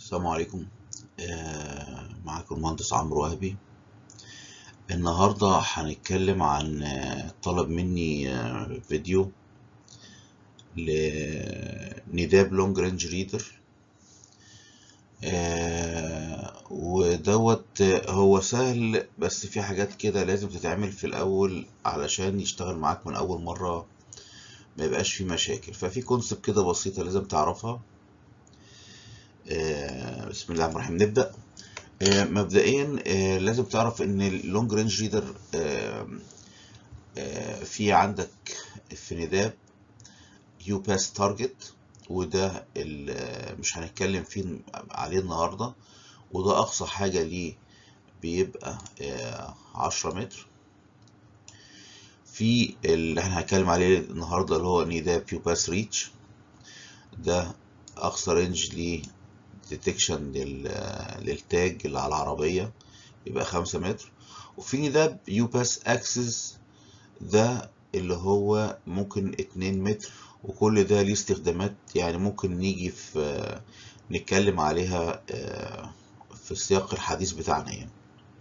السلام عليكم آه، معاكم المهندس عمرو وهبي النهاردة هنتكلم عن آه، طلب مني آه، فيديو لنداب لونج رينج ريدر ودوت آه، هو سهل بس في حاجات كده لازم تتعمل في الأول علشان يشتغل معاك من أول مرة ما يبقاش فيه مشاكل ففي كونسبت كده بسيطة لازم تعرفها آه، بسم الله الرحمن الرحيم نبدأ آه، مبدئيا آه، لازم تعرف ان اللونج رينج ريدر في عندك في نداب يو باس تارجت وده ال- مش هنتكلم فيه عليه النهارده وده اقصى حاجة ليه بيبقى آه، 10 متر في اللي احنا هنتكلم عليه النهارده اللي هو نداب يو باس ريتش ده اقصى رينج ليه ديتكشن للتاج اللي على العربية يبقى خمسة متر وفي نداب يو باس اكسس ده اللي هو ممكن اتنين متر وكل ده ليه استخدامات يعني ممكن نيجي في نتكلم عليها آه، في السياق الحديث بتاعنا يعني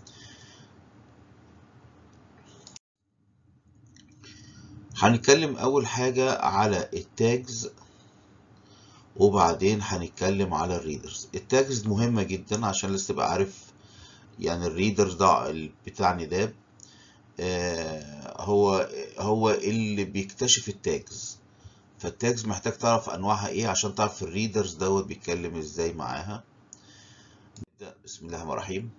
هنتكلم أول حاجة على التاجز وبعدين هنتكلم على الريدرز التاجز مهمة جدا عشان لسه تبقى عارف يعني الريدرز ده ال- بتاع نداب آه، هو هو اللي بيكتشف التاجز فالتاجز محتاج تعرف انواعها ايه عشان تعرف الريدرز دوت بيتكلم ازاي معاها نبدأ بسم الله الرحمن الرحيم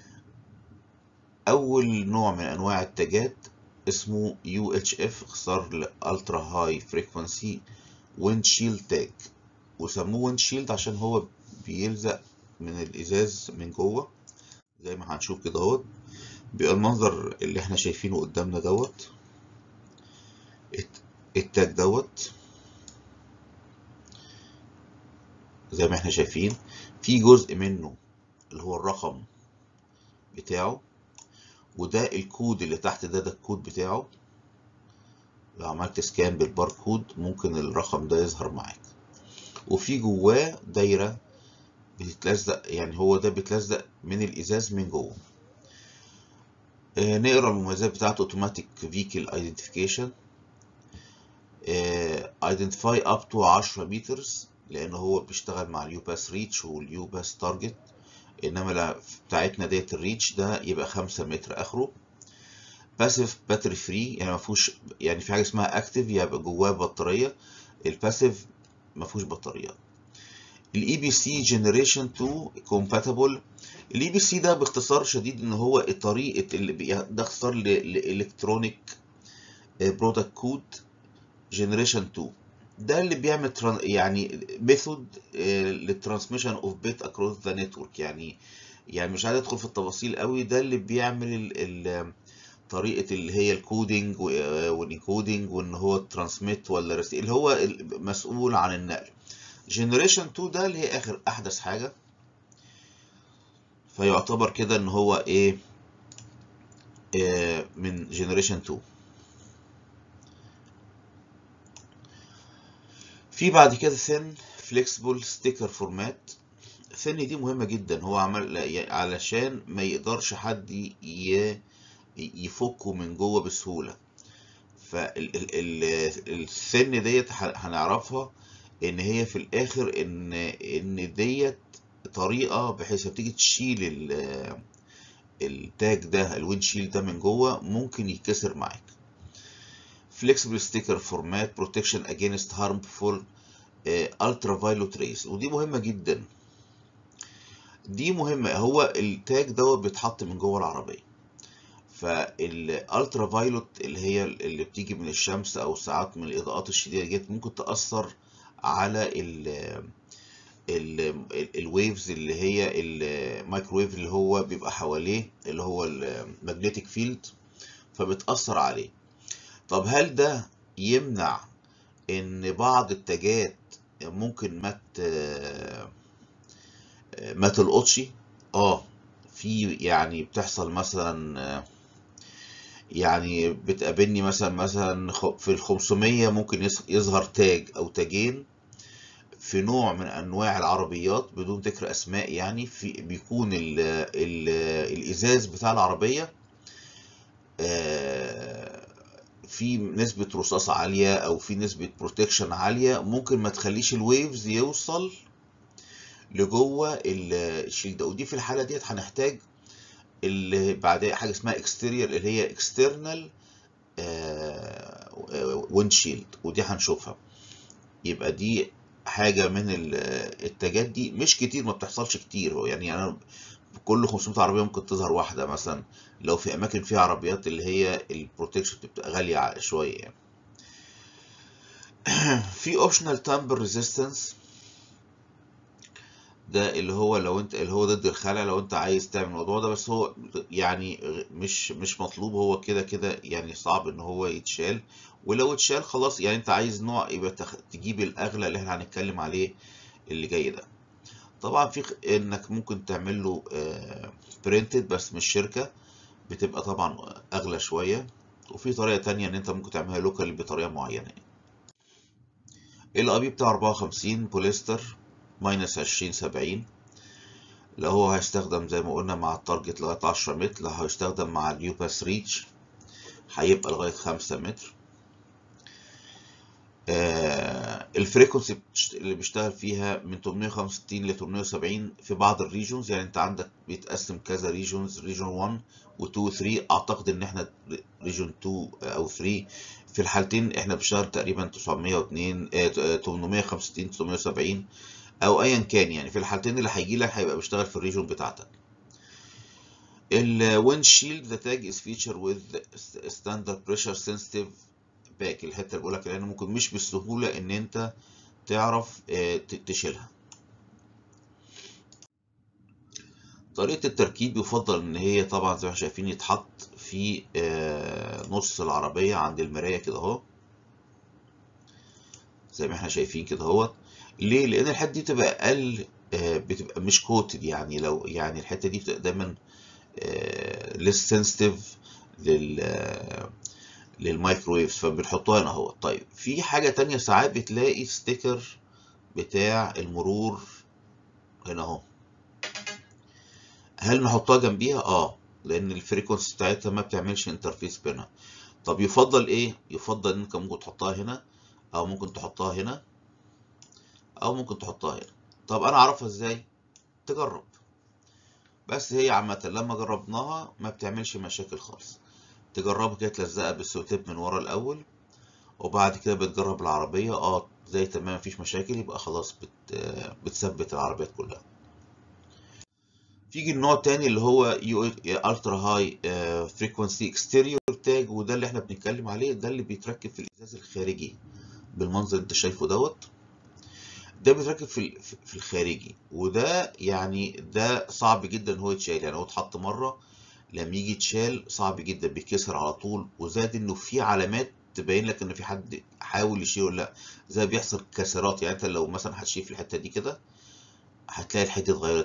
اول نوع من انواع التاجات اسمه UHF اختصار لالترا هاي فريكوانسي ويندشيلد تاج وسموه ويندشيلد عشان هو بيلزق من الازاز من جوه زي ما هنشوف كده اهوت بيبقى المنظر اللي احنا شايفينه قدامنا دوت الت- التاج دوت زي ما احنا شايفين في جزء منه اللي هو الرقم بتاعه وده الكود اللي تحت ده ده الكود بتاعه لو عملت سكان بالباركود ممكن الرقم ده يظهر معاك وفي جواه دايرة بتتلزق يعني هو ده بيتلزق من الإزاز من جوه آه، نقرا المميزات بتاعته اوتوماتيك فيكل ايدنتيفيكيشن ايدنتيفاي اب تو 10 مترز لان هو بيشتغل مع اليو باس ريتش واليو باس تارجت انما لا بتاعتنا ديت الريتش ده يبقى 5 متر اخره باسيف باتري فري يعني ما فيهوش يعني في حاجه اسمها اكتيف يبقى جواه بطاريه الباسيف ما فيهوش بطاريات الاي بي سي جنريشن 2 كومباتبل الاي بي سي ده باختصار شديد ان هو طريقه اللي بي- ده اختصار لالكترونيك برودكت كود جنريشن 2 ده اللي بيعمل تران يعني ميثود للترانسميشن اوف بيت اكروس ذا نتورك يعني يعني مش عايز ادخل في التفاصيل قوي ده اللي بيعمل ال ال طريقه اللي هي الكودينج والانكودينج وان هو ترانسميت ولا رسي اللي هو مسؤول عن النقل جنريشن 2 ده اللي هي اخر احدث حاجه فيعتبر كده ان هو ايه آه، من جنريشن 2 في بعد كده ثين فليكسبل ستيكر فورمات ثين دي مهمة جدا هو عمل يعني علشان ما يقدرش حد ي- يفكه من جوه بسهولة فالثين ديت ه- هنعرفها ان هي في الاخر ان ان ديت طريقة بحيث لما تيجي تشيل ال- التاج ده الويند ده من جوه ممكن يتكسر معاك flexible sticker format protection against harmful uh, ultraviolet rays ودي مهمة جدا دي مهمة هو التاج دوت بيتحط من جوه العربية فالالترا فايلوت اللي هي اللي بتيجي من الشمس او ساعات من الاضاءات الشديدة ديت ممكن تأثر على ال ال الويفز اللي هي المايكروويف اللي هو بيبقى حواليه اللي هو المagnetic فيلد فبتأثر عليه طب هل ده يمنع ان بعض التاجات ممكن ما ت- ما تلقطش اه في يعني بتحصل مثلا آه، يعني بتقابلني مثلا مثلا خ- في ال 500 ممكن يظ- يظهر تاج او تاجين في نوع من انواع العربيات بدون ذكر اسماء يعني في بيكون ال ال الازاز بتاع العربيه آه، في نسبة رصاصة عالية أو في نسبة بروتكشن عالية ممكن ما تخليش الويفز يوصل لجوه الشيل ده ودي في الحالة ديت هنحتاج اللي بعدها حاجة اسمها اكستيريال اللي هي اكسترنال ويند شيلد ودي هنشوفها يبقى دي حاجة من التاجات دي مش كتير ما بتحصلش كتير هو يعني أنا كل 500 عربية ممكن تظهر واحدة مثلا لو في أماكن فيها عربيات اللي هي البروتكشن بتبقى غالية شوية يعني. في اوبشنال تامبر ريزيستنس ده اللي هو لو انت اللي هو ضد الخلع لو انت عايز تعمل الموضوع ده بس هو يعني مش مش مطلوب هو كده كده يعني صعب ان هو يتشال ولو اتشال خلاص يعني انت عايز نوع يبقى تخ... تجيب الاغلى اللي احنا هنتكلم عليه اللي جاي ده طبعا في انك ممكن تعمل له برينتد بس من الشركه بتبقى طبعا اغلى شويه وفي طريقه تانية ان انت ممكن تعملها لوكال بطريقه معينه ال بي بتاع 54 بوليستر ماينس 20 70 لو هو هيستخدم زي ما قلنا مع التارجت لغايه 10 متر لو هيستخدم مع اليو باس ريتش هيبقى لغايه 5 متر آه الفريكونسي اللي بيشتغل فيها من 865 ل 870 في بعض الريجونز يعني انت عندك بيتقسم كذا ريجونز ريجون 1 و2 و 3 اعتقد ان احنا ريجون 2 او 3 في الحالتين احنا بنشتغل تقريبا 902 آه 865 970 او ايا كان يعني في الحالتين اللي هيجي لك هيبقى بيشتغل في الريجون بتاعتك الويند شيلد ذا تاج از فيتشر وذ ستاندرد بريشر سنسيتيف باك الحته اللي بقول لك لان ممكن مش بالسهوله ان انت تعرف تشيلها طريقه التركيب يفضل ان هي طبعا زي ما احنا شايفين يتحط في نص العربيه عند المرايه كده اهو زي ما احنا شايفين كده اهوت ليه لان الحته دي بتبقى اقل بتبقى مش كوتد يعني لو يعني الحته دي بتبقى دايما ليس سنسيتيف لل للمايكرويفز فبنحطها هنا اهو طيب في حاجه تانية ساعات بتلاقي ستيكر بتاع المرور هنا اهو هل نحطها جنبيها اه لان الفريكونسي بتاعتها ما بتعملش انترفيس بينها طب يفضل ايه يفضل انك ممكن تحطها هنا او ممكن تحطها هنا او ممكن تحطها هنا طب انا اعرفها ازاي تجرب بس هي عامه لما جربناها ما بتعملش مشاكل خالص تجربها كده تلزقها بالسوتيب من ورا الاول وبعد كده بتجرب العربيه اه زي تمام مفيش مشاكل يبقى خلاص بت بتثبت العربيات كلها تيجي النوع التاني اللي هو يو الترا هاي فريكونسي اكستيريور تاج وده اللي احنا بنتكلم عليه ده اللي بيتركب في الازاز الخارجي بالمنظر اللي انت شايفه دوت ده بيتركب في في الخارجي وده يعني ده صعب جدا ان هو يتشال يعني هو اتحط مره لما يجي يتشال صعب جدا بيتكسر على طول وزاد انه في علامات تبين لك ان في حد حاول يشيله ولا لا زي بيحصل كسرات يعني انت لو مثلا هتشيل في الحته دي كده هتلاقي الحته اتغيرت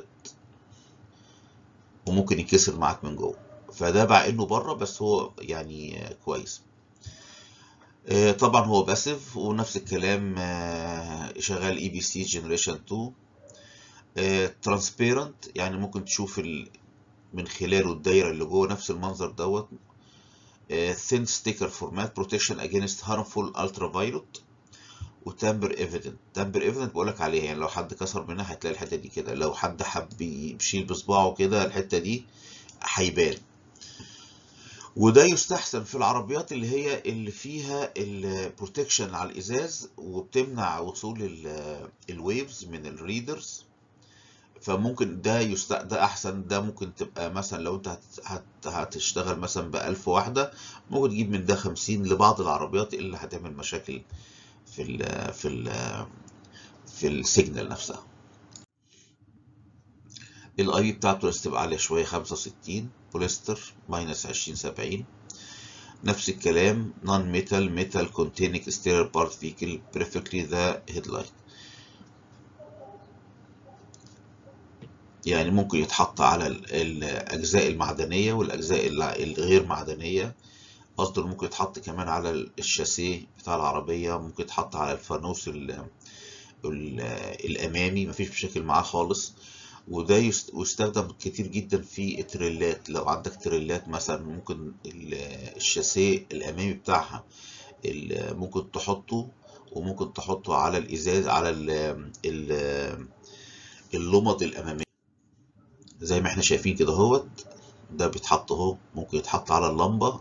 وممكن يتكسر معاك من جوه فده مع انه بره بس هو يعني كويس طبعا هو باسيف ونفس الكلام شغال اي بي سي جنريشن 2 ترانسبيرنت يعني ممكن تشوف من خلاله الدايره اللي جوه نفس المنظر دوت ثين ستيكر فورمات بروتكشن اجينست هارمفول الترا فايلوت وتامبر ايفيدنت تامبر ايفيدنت بقول لك عليها يعني لو حد كسر منها هتلاقي الحته دي كده لو حد حب يشيل بصباعه كده الحته دي هيبان وده يستحسن في العربيات اللي هي اللي فيها البروتكشن على الازاز وبتمنع وصول الويفز من الريدرز فممكن ده يست... ده احسن ده ممكن تبقى مثلا لو انت هت... هت... هتشتغل مثلا ب 1000 واحده ممكن تجيب من ده 50 لبعض العربيات اللي هتعمل مشاكل في ال في ال في السيجنال نفسها الاي بي بتاعته لازم تبقى عاليه شويه 65 بوليستر ماينس 20 70 نفس الكلام نون ميتال ميتال containing exterior part vehicle perfectly the headlight يعني ممكن يتحط على الأجزاء المعدنية والأجزاء الغير معدنية قصده ممكن يتحط كمان على الشاسيه بتاع العربية ممكن يتحط على الفانوس الامامي مفيش مشاكل معاه خالص وده يستخدم كتير جدا في التريلات لو عندك تريلات مثلا ممكن الشاسيه الامامي بتاعها ممكن تحطه وممكن تحطه على الازاز على اللمض الاماميه زي ما احنا شايفين كده اهوت ده بيتحط اهو ممكن يتحط على اللمبه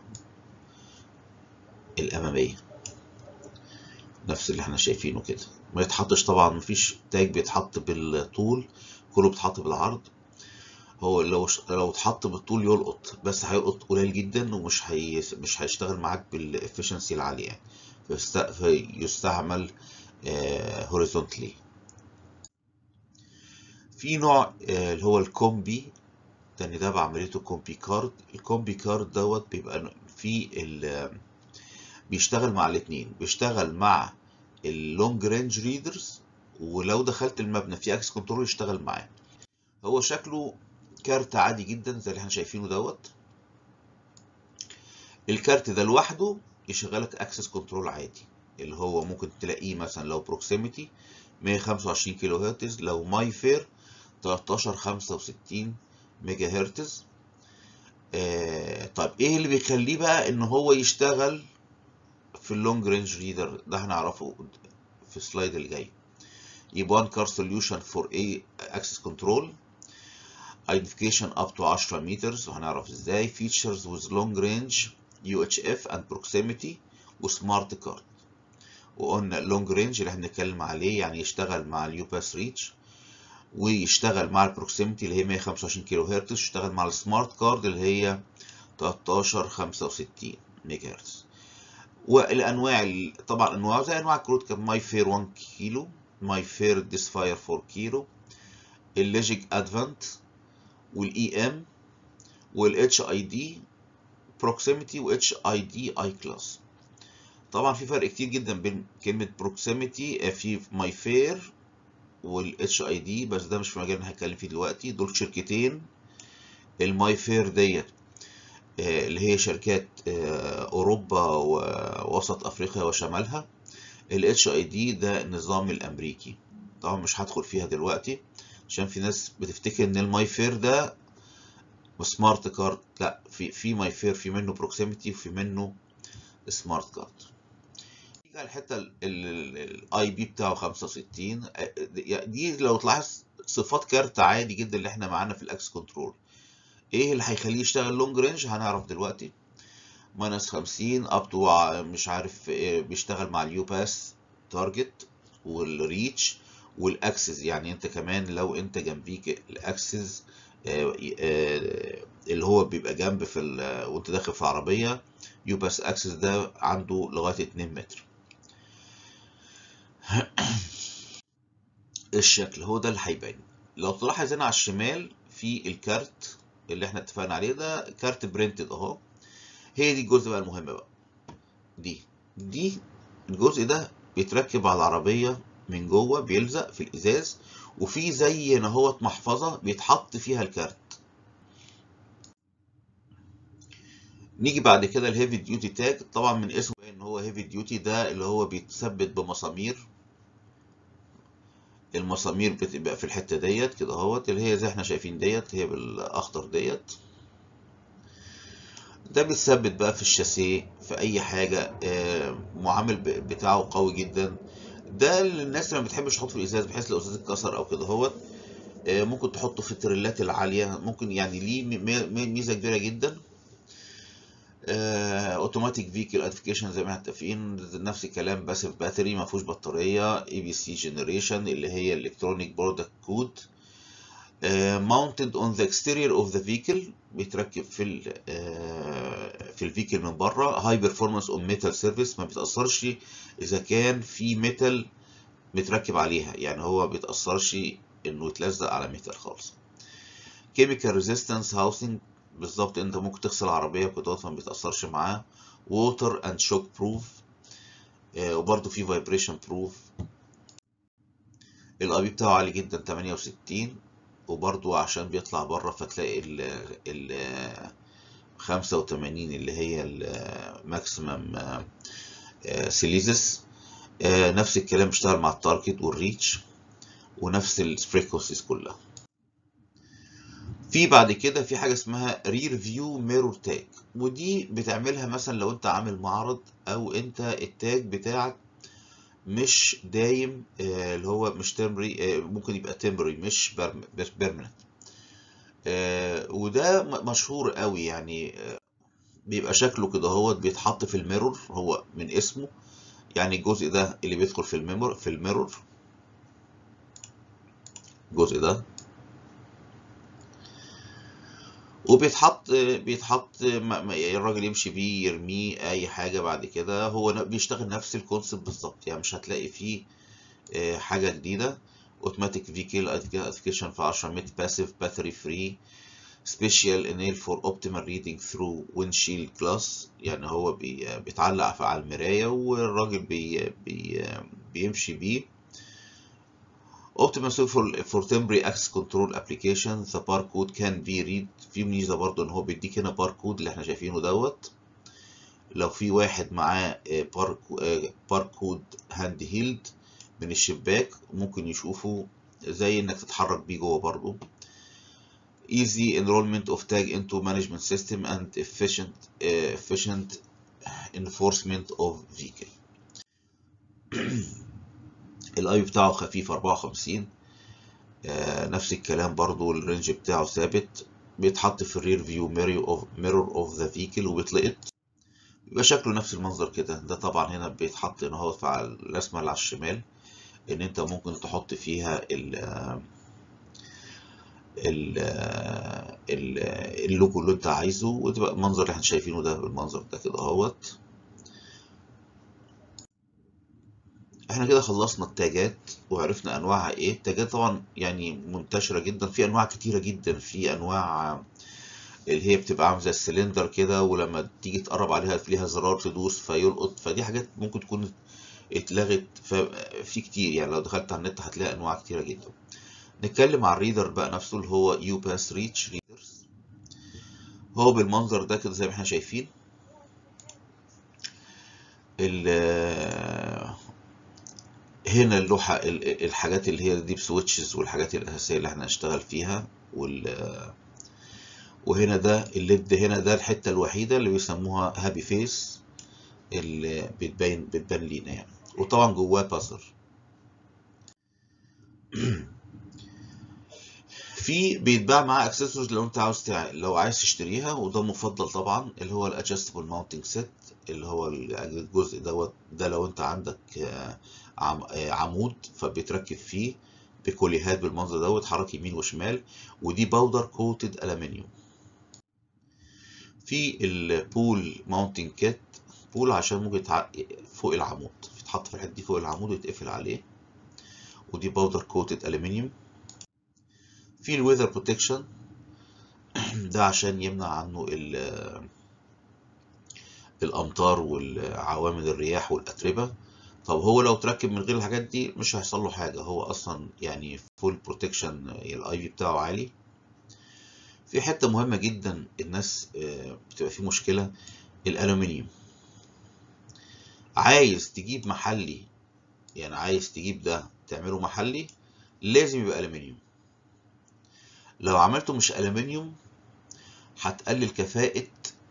الاماميه نفس اللي احنا شايفينه كده ما يتحطش طبعا مفيش تاج بيتحط بالطول كله بيتحط بالعرض هو لو لو اتحط بالطول يلقط بس هيلقط قليل جدا ومش هي مش هيشتغل معاك بالافشنسي العاليه يعني فيستعمل هوريزونتلي في نوع اللي هو الكومبي تاني ده بعمليته كومبي كارد الكومبي كارد دوت بيبقى في بيشتغل مع الاثنين بيشتغل مع اللونج رينج ريدرز ولو دخلت المبنى في اكس كنترول يشتغل معاه هو شكله كارت عادي جدا زي اللي احنا شايفينه دوت الكارت ده لوحده يشغلك اكسس كنترول عادي اللي هو ممكن تلاقيه مثلا لو بروكسيميتي 125 كيلو هرتز لو ماي فير 13 65 ميجا هرتز آه طيب ايه اللي بيخليه بقى ان هو يشتغل في اللونج رينج ريدر ده هنعرفه في السلايد اللي جاي يبقى one car solution for a access control identification up to 10 meters وهنعرف ازاي features with long range UHF and proximity وسمارت كارد وقلنا long range اللي هنتكلم عليه يعني يشتغل مع اليو باس ريتش ويشتغل مع البروكسيميتي اللي هي 125 كيلو هرتز ويشتغل مع السمارت كارد اللي هي 13 65 ميجا هرتز والانواع طبعا انواع زي انواع الكروت كان ماي فير 1 كيلو ماي فير ديس فاير 4 كيلو اللوجيك ادفانت والاي ام والاتش اي دي بروكسيميتي واتش اي دي اي كلاس طبعا في فرق كتير جدا بين كلمه بروكسيميتي في ماي فير والاتش اي دي بس ده مش في مجالنا هنتكلم فيه دلوقتي دول شركتين الماي فير ديت اللي هي شركات اوروبا ووسط افريقيا وشمالها الاتش اي دي ده النظام الامريكي طبعا مش هدخل فيها دلوقتي عشان في ناس بتفتكر ان الماي فير ده سمارت كارد لا في في ماي فير في منه بروكسيميتي وفي منه سمارت كارد نيجي على الحته الاي بي بتاعه 65 دي لو تلاحظ صفات كارت عادي جدا اللي احنا معانا في الاكس كنترول ايه اللي هيخليه يشتغل لونج رينج هنعرف دلوقتي ماينس 50 اب تو مش عارف إيه بيشتغل مع اليو باس تارجت والريتش والاكسس يعني انت كمان لو انت جنبيك الاكسس اللي هو بيبقى جنب في وانت داخل في عربيه يو باس اكسس ده عنده لغايه 2 متر الشكل هو ده اللي هيبان لو تلاحظ هنا على الشمال في الكارت اللي احنا اتفقنا عليه ده كارت برينتد اهو هي دي الجزء بقى المهم بقى دي دي الجزء ده بيتركب على العربيه من جوه بيلزق في الازاز وفي زي هنا اهوت محفظه بيتحط فيها الكارت نيجي بعد كده الهيفي ديوتي تاج طبعا من اسمه ان هو هيفي ديوتي ده اللي هو بيتثبت بمسامير المسامير بتبقى في الحته ديت كده اهوت اللي هي زي احنا شايفين ديت هي بالاخضر ديت ده بيتثبت بقى في الشاسيه في اي حاجه معامل بتاعه قوي جدا ده للناس اللي ما بتحبش تحطه في الازاز بحيث لو الازاز اتكسر او كده اهوت ممكن تحطه في التريلات العاليه ممكن يعني ليه ميزه كبيره جدا اوتوماتيك فيكل ادفيكيشن زي ما احنا متفقين نفس الكلام باسف باتري ما فيهوش بطاريه اي بي سي جنريشن اللي هي الكترونيك برودكت كود mounted on the exterior of the vehicle بيتركب في ال في الفيكل من بره هاي بيرفورمانس اون ميتال سيرفيس ما بيتاثرش اذا كان في ميتال متركب عليها يعني هو ما بيتاثرش انه يتلزق على ميتال خالص كيميكال ريزيستنس هاوسنج بالظبط انت ممكن تغسل عربيه بكده ما بيتاثرش معاه ووتر اند شوك بروف وبرده في فايبريشن بروف الاي بي بتاعه عالي جدا 68 وبرضو عشان بيطلع بره فتلاقي ال ال 85 اللي هي الماكسيمم سيليزس آه نفس الكلام بيشتغل مع التارجت والريتش ونفس الفريكونسيز كلها في بعد كده في حاجه اسمها رير فيو ميرور تاج ودي بتعملها مثلا لو انت عامل معرض او انت التاج بتاعك مش دايم آه اللي هو مش تمري آه ممكن يبقى تمري مش بيرمننت آه وده مشهور قوي يعني بيبقى شكله كده هو بيتحط في الميرور هو من اسمه يعني الجزء ده اللي بيدخل في الميمور في الميرور الجزء ده وبيتحط بيتحط الراجل يمشي بيه يرميه اي حاجه بعد كده هو بيشتغل نفس الكونسيبت بالظبط يعني مش هتلاقي فيه حاجه جديده اوتوماتيك فيكل ايدنتيفيكيشن في 10 متر باسيف باتري فري سبيشال انيل فور اوبتيمال ريدنج ثرو ويندشيلد جلاس يعني هو بي بيتعلق على المرايه والراجل بي بي بيمشي بيه Optimal for, for temporary access control application the barcode can be read في ميزة برضو ان هو بيديك هنا باركود اللي احنا شايفينه دوت لو في واحد معاه باركود هاند هيلد من الشباك ممكن يشوفه زي انك تتحرك بيه جوه برضو easy enrollment of tag into management system and efficient uh, efficient enforcement of vehicle الاي بتاعه خفيف 54 آه نفس الكلام برضو الرينج بتاعه ثابت بيتحط في الرير فيو ميرور اوف ذا فيكل وبيتلقط بيبقى شكله نفس المنظر كده ده طبعا هنا بيتحط هنا هو على الرسمه اللي على الشمال ان انت ممكن تحط فيها ال ال اللوجو اللي انت عايزه وتبقى المنظر اللي احنا شايفينه ده بالمنظر ده كده اهوت احنا كده خلصنا التاجات وعرفنا انواعها ايه التاجات طبعا يعني منتشره جدا في انواع كتيره جدا في انواع اللي هي بتبقى عامله زي السلندر كده ولما تيجي تقرب عليها ليها زرار تدوس فيلقط فدي حاجات ممكن تكون اتلغت في كتير يعني لو دخلت على النت هتلاقي انواع كتيره جدا نتكلم على الريدر بقى نفسه اللي هو يو باس ريتش ريدرز هو بالمنظر ده كده زي ما احنا شايفين هنا اللوحة الحاجات اللي هي الديب سويتشز والحاجات الأساسية اللي احنا هنشتغل فيها وال وهنا ده الليد هنا ده الحتة الوحيدة اللي بيسموها هابي فيس اللي بتبين بتبان لينا يعني وطبعا جواه بازر في بيتباع معاه اكسسوارز لو انت عاوز تع... لو عايز تشتريها وده مفضل طبعا اللي هو الادجستبل ماونتنج سيت اللي هو الجزء دوت ده لو انت عندك عمود فبيتركب فيه بكوليهات بالمنظر دوت حرك يمين وشمال ودي باودر كوتد الومنيوم في البول ماونتنج كيت بول عشان ممكن يتع... فوق العمود يتحط في الحته دي فوق العمود ويتقفل عليه ودي باودر كوتد الومنيوم في الويذر بروتكشن ده عشان يمنع عنه الامطار والعوامل الرياح والاتربه طب هو لو تركب من غير الحاجات دي مش هيحصل له حاجه هو اصلا يعني فول بروتكشن الاي في بتاعه عالي في حته مهمه جدا الناس بتبقى فيه مشكله الالومنيوم عايز تجيب محلي يعني عايز تجيب ده تعمله محلي لازم يبقى الومنيوم لو عملته مش الومنيوم هتقلل كفاءة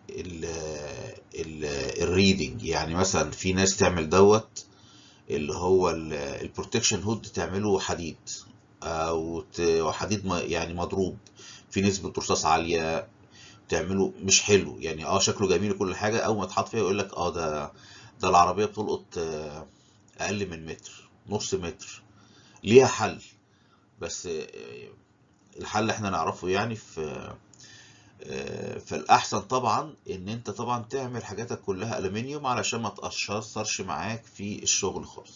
الريدنج يعني مثلا في ناس تعمل دوت اللي هو البروتكشن هود تعمله حديد او حديد يعني مضروب في نسبة رصاص عالية تعمله مش حلو يعني اه شكله جميل وكل حاجة اول ما تحط فيها يقول لك اه ده ده العربية بتلقط اقل من متر نص متر ليها حل بس الحل اللي احنا نعرفه يعني في فالاحسن طبعا ان انت طبعا تعمل حاجاتك كلها الومنيوم علشان ما تاثرش معاك في الشغل خالص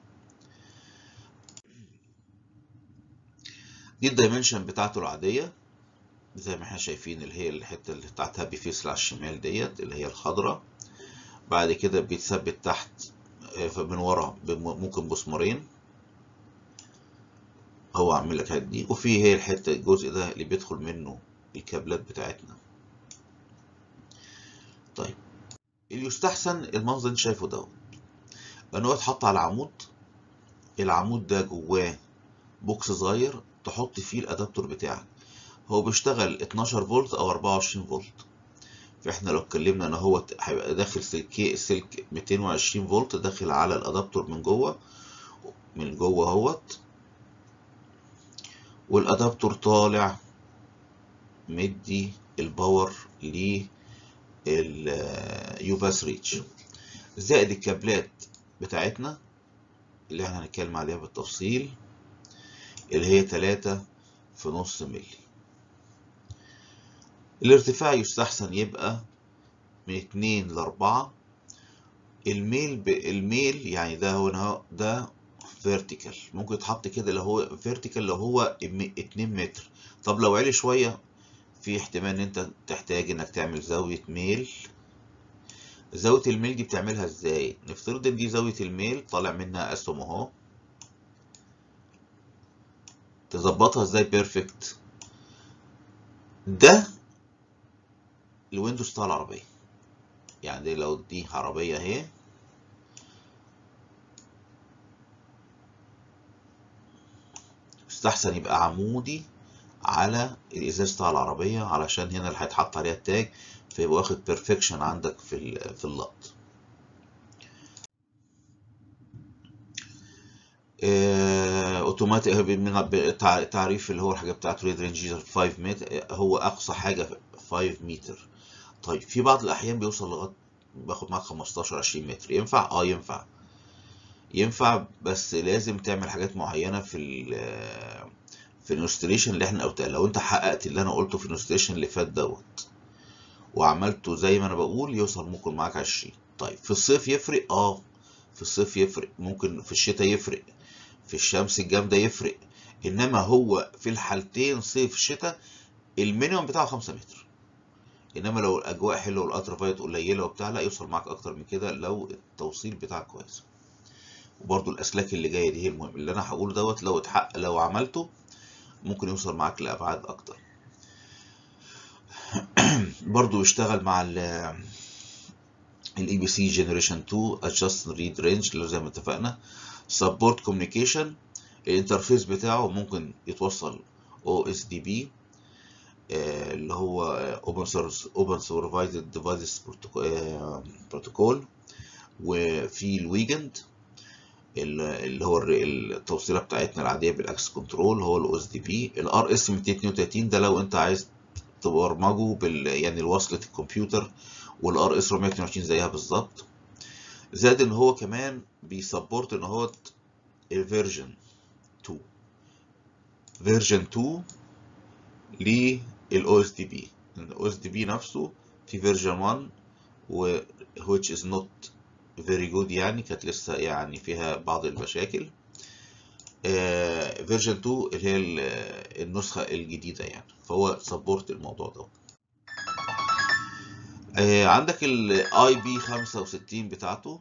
دي الدايمنشن بتاعته العاديه زي ما احنا شايفين اللي هي الحته اللي بتاعت هابي فيس على الشمال ديت اللي هي الخضراء بعد كده بيتثبت تحت من ورا ممكن مسمارين هو عامل لك دي وفي هي الحته الجزء ده اللي بيدخل منه الكابلات بتاعتنا طيب اللي يستحسن المنظر اللي شايفه دوت لان هو اتحط على عمود العمود ده جواه بوكس صغير تحط فيه الادابتور بتاعك هو بيشتغل 12 فولت او 24 فولت فاحنا لو اتكلمنا ان هو هيبقى داخل سلك سلك 220 فولت داخل على الادابتور من جوه من جوه اهوت والادابتور طالع مدي الباور لليوباس ريتش زائد الكابلات بتاعتنا اللي احنا هنتكلم عليها بالتفصيل اللي هي 3 في نص ملي الارتفاع يستحسن يبقى من 2 ل 4 الميل ب... الميل يعني ده هنا ده فيرتيكال ممكن يتحط كده لو هو فيرتيكال لو هو 2 متر طب لو عالي شويه في احتمال ان انت تحتاج انك تعمل زاويه ميل زاويه الميل دي بتعملها ازاي نفترض ان دي زاويه الميل طالع منها اسهم اهو تظبطها ازاي بيرفكت ده الويندوز بتاع العربيه يعني لو دي عربيه اهي يستحسن يبقى عمودي على الازاز بتاع العربيه علشان هنا اللي هيتحط عليها التاج فيبقى واخد بيرفكشن عندك في في اللقط اوتوماتيك من تعريف اللي هو الحاجه بتاعته ريد رينج 5 متر هو اقصى حاجه 5 متر طيب في بعض الاحيان بيوصل لغايه باخد معاك 15 20 متر ينفع اه ينفع ينفع بس لازم تعمل حاجات معينه في ال في الانستليشن اللي احنا قلتها لو انت حققت اللي انا قلته في الانستليشن اللي فات دوت وعملته زي ما انا بقول يوصل ممكن معاك 20 طيب في الصيف يفرق اه في الصيف يفرق ممكن في الشتاء يفرق في الشمس الجامده يفرق انما هو في الحالتين صيف شتاء المينيمم بتاعه 5 متر انما لو الاجواء حلوه والالترافايت قليله وبتاع لا يوصل معاك اكتر من كده لو التوصيل بتاعك كويس وبرده الاسلاك اللي جايه دي هي المهم اللي انا هقوله دوت لو اتحقق لو عملته ممكن يوصل معاك لابعاد اكتر برضو يشتغل مع ال الاي بي سي جنريشن 2 adjust read range اللي زي ما اتفقنا support communication الانترفيس بتاعه ممكن يتوصل او اس دي بي اللي هو open source open supervised devices protocol وفي الويجند اللي هو التوصيله بتاعتنا العاديه بالاكسس كنترول هو الاو اس دي بي الار اس 232 ده لو انت عايز تبرمجه بال يعني وصله الكمبيوتر والار اس 422 زيها بالظبط زائد ان هو كمان بيسبورت ان هو الفيرجن 2 فيرجن 2 للاو اس دي بي الاو اس دي بي نفسه في فيرجن 1 و which is not very good يعني كانت لسه يعني فيها بعض المشاكل فيرجن 2 اللي هي النسخة الجديدة يعني فهو سبورت الموضوع ده عندك الاي بي 65 بتاعته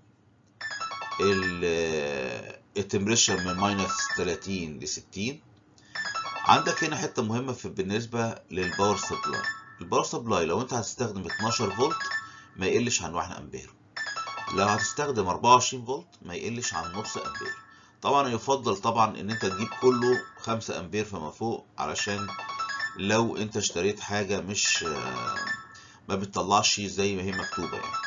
التمبريتشر من ماينس 30 ل 60 عندك هنا حته مهمه في بالنسبه للباور سبلاي الباور سبلاي لو انت هتستخدم 12 فولت ما يقلش عن 1 امبير لو هتستخدم 24 فولت ما يقلش عن نص امبير طبعا يفضل طبعا ان انت تجيب كله 5 امبير فما فوق علشان لو انت اشتريت حاجه مش ما بتطلعش زي ما هي مكتوبه يعني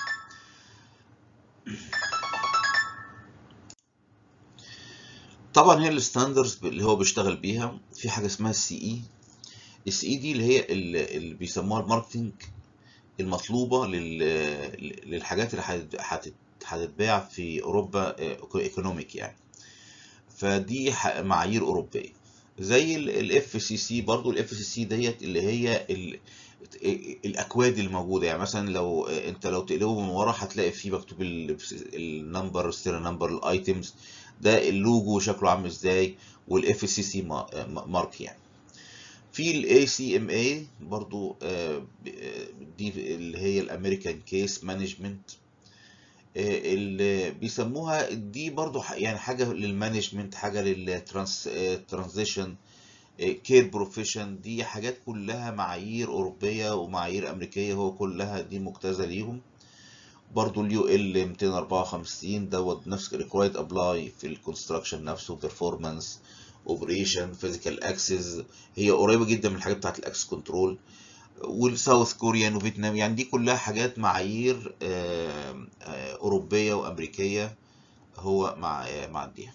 طبعا هي الستاندرز اللي هو بيشتغل بيها في حاجه اسمها السي اي السي اي دي اللي هي اللي بيسموها الماركتنج المطلوبه للحاجات اللي هتتباع في اوروبا ايكونوميك يعني فدي معايير اوروبيه زي الاف سي سي برضو الاف سي سي ديت اللي هي الاكواد الموجوده يعني مثلا لو انت لو تقلبه من ورا هتلاقي فيه مكتوب النمبر السيريال نمبر الايتمز ده اللوجو شكله عامل ازاي والاف سي سي مارك يعني في الاي سي ام اي برضو دي اللي هي الامريكان كيس مانجمنت اللي بيسموها دي برضو يعني حاجه للمانجمنت حاجه للترانزيشن كير بروفيشن دي حاجات كلها معايير اوروبيه ومعايير امريكيه هو كلها دي مجتازه ليهم برضو اليو ال 254 دوت نفس ريكوايرد ابلاي في الكونستراكشن نفسه بيرفورمانس اوبريشن فيزيكال اكسس هي قريبه جدا من الحاجات بتاعت الاكس كنترول والساوث كوريان وفيتنام يعني دي كلها حاجات معايير اوروبيه وامريكيه هو مع معديها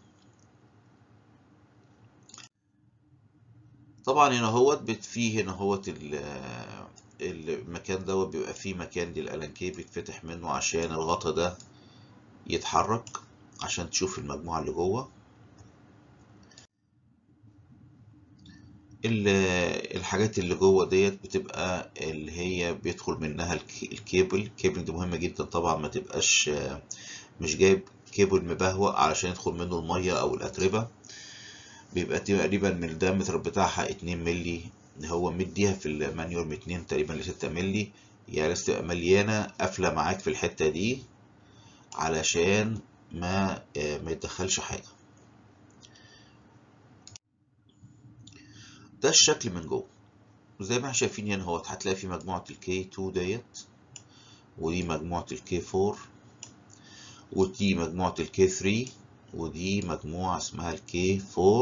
طبعا هنا هوت فيه هنا هوت المكان دوت بيبقى فيه مكان للالانكيه بيتفتح منه عشان الغطا ده يتحرك عشان تشوف المجموعه اللي جوه الحاجات اللي جوه ديت بتبقى اللي هي بيدخل منها الكيبل الكيبل دي مهمه جدا طبعا ما تبقاش مش جايب كيبل مبهوأ علشان يدخل منه الميه او الاتربه بيبقى تقريبا من الدايمتر بتاعها 2 مللي هو مديها في المانيول من 2 تقريبا ل 6 مللي يعني لازم تبقى مليانه قافله معاك في الحته دي علشان ما ما يتدخلش حاجه ده الشكل من جوه زي ما احنا شايفين هنا اهوت هتلاقي في مجموعه الكي 2 ديت ودي مجموعه الكي 4 ودي مجموعه الكي 3 ودي مجموعة اسمها الكي 4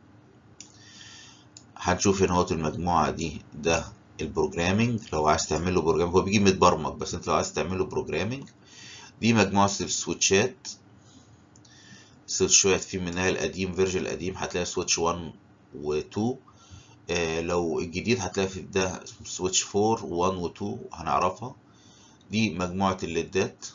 هنشوف هنا اهوت المجموعة دي ده البروجرامينج لو عايز تعمل له بروجرامينج هو بيجي متبرمج بس انت لو عايز تعمل له بروجرامينج دي مجموعة السويتشات السويتشات في منها القديم فيرجن القديم هتلاقي سويتش 1 و 2 آه لو الجديد هتلاقي في ده سويتش 4 1 و 2 هنعرفها دي مجموعة الليدات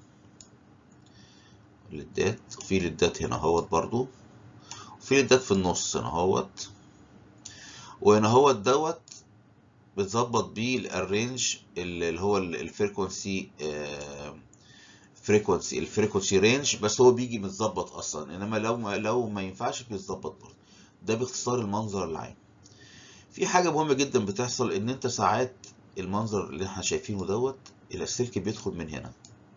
ليدات في ليدات هنا اهوت برضو وفي ليدات في النص هنا اهوت وهنا اهوت دوت بتظبط بيه الارينج اللي هو الفريكونسي فريكونسي الفريكونسي رينج بس هو بيجي متظبط اصلا انما لو ما لو ما ينفعش بيتظبط برضه ده باختصار المنظر العام في حاجه مهمه جدا بتحصل ان انت ساعات المنظر اللي احنا شايفينه دوت السلك بيدخل من هنا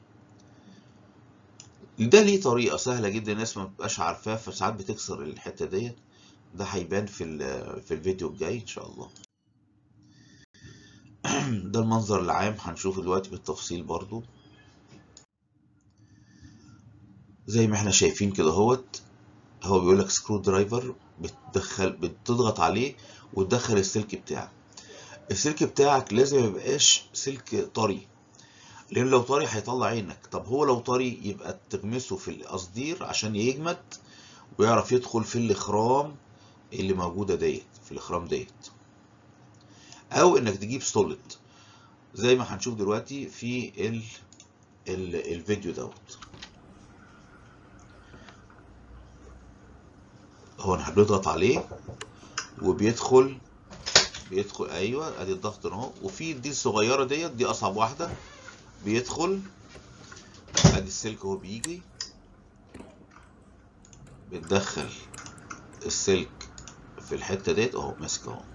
ده ليه طريقة سهلة جدا الناس ما بتبقاش عارفاها فساعات بتكسر الحتة ديت ده هيبان في في الفيديو الجاي ان شاء الله ده المنظر العام هنشوفه دلوقتي بالتفصيل برضو زي ما احنا شايفين كده اهوت هو بيقول لك سكرو درايفر بتدخل بتضغط عليه وتدخل السلك بتاعك السلك بتاعك لازم ميبقاش سلك طري لان لو طري هيطلع عينك طب هو لو طري يبقى تغمسه في القصدير عشان يجمد ويعرف يدخل في الاخرام اللي موجوده ديت في الاخرام ديت او انك تجيب سوليد زي ما هنشوف دلوقتي في ال ال الفيديو دوت هو احنا بنضغط عليه وبيدخل بيدخل ايوه ادي الضغط اهو وفي دي الصغيره ديت دي اصعب واحده بيدخل ادي السلك هو بيجي بتدخل السلك في الحته ديت اهو ماسك اهو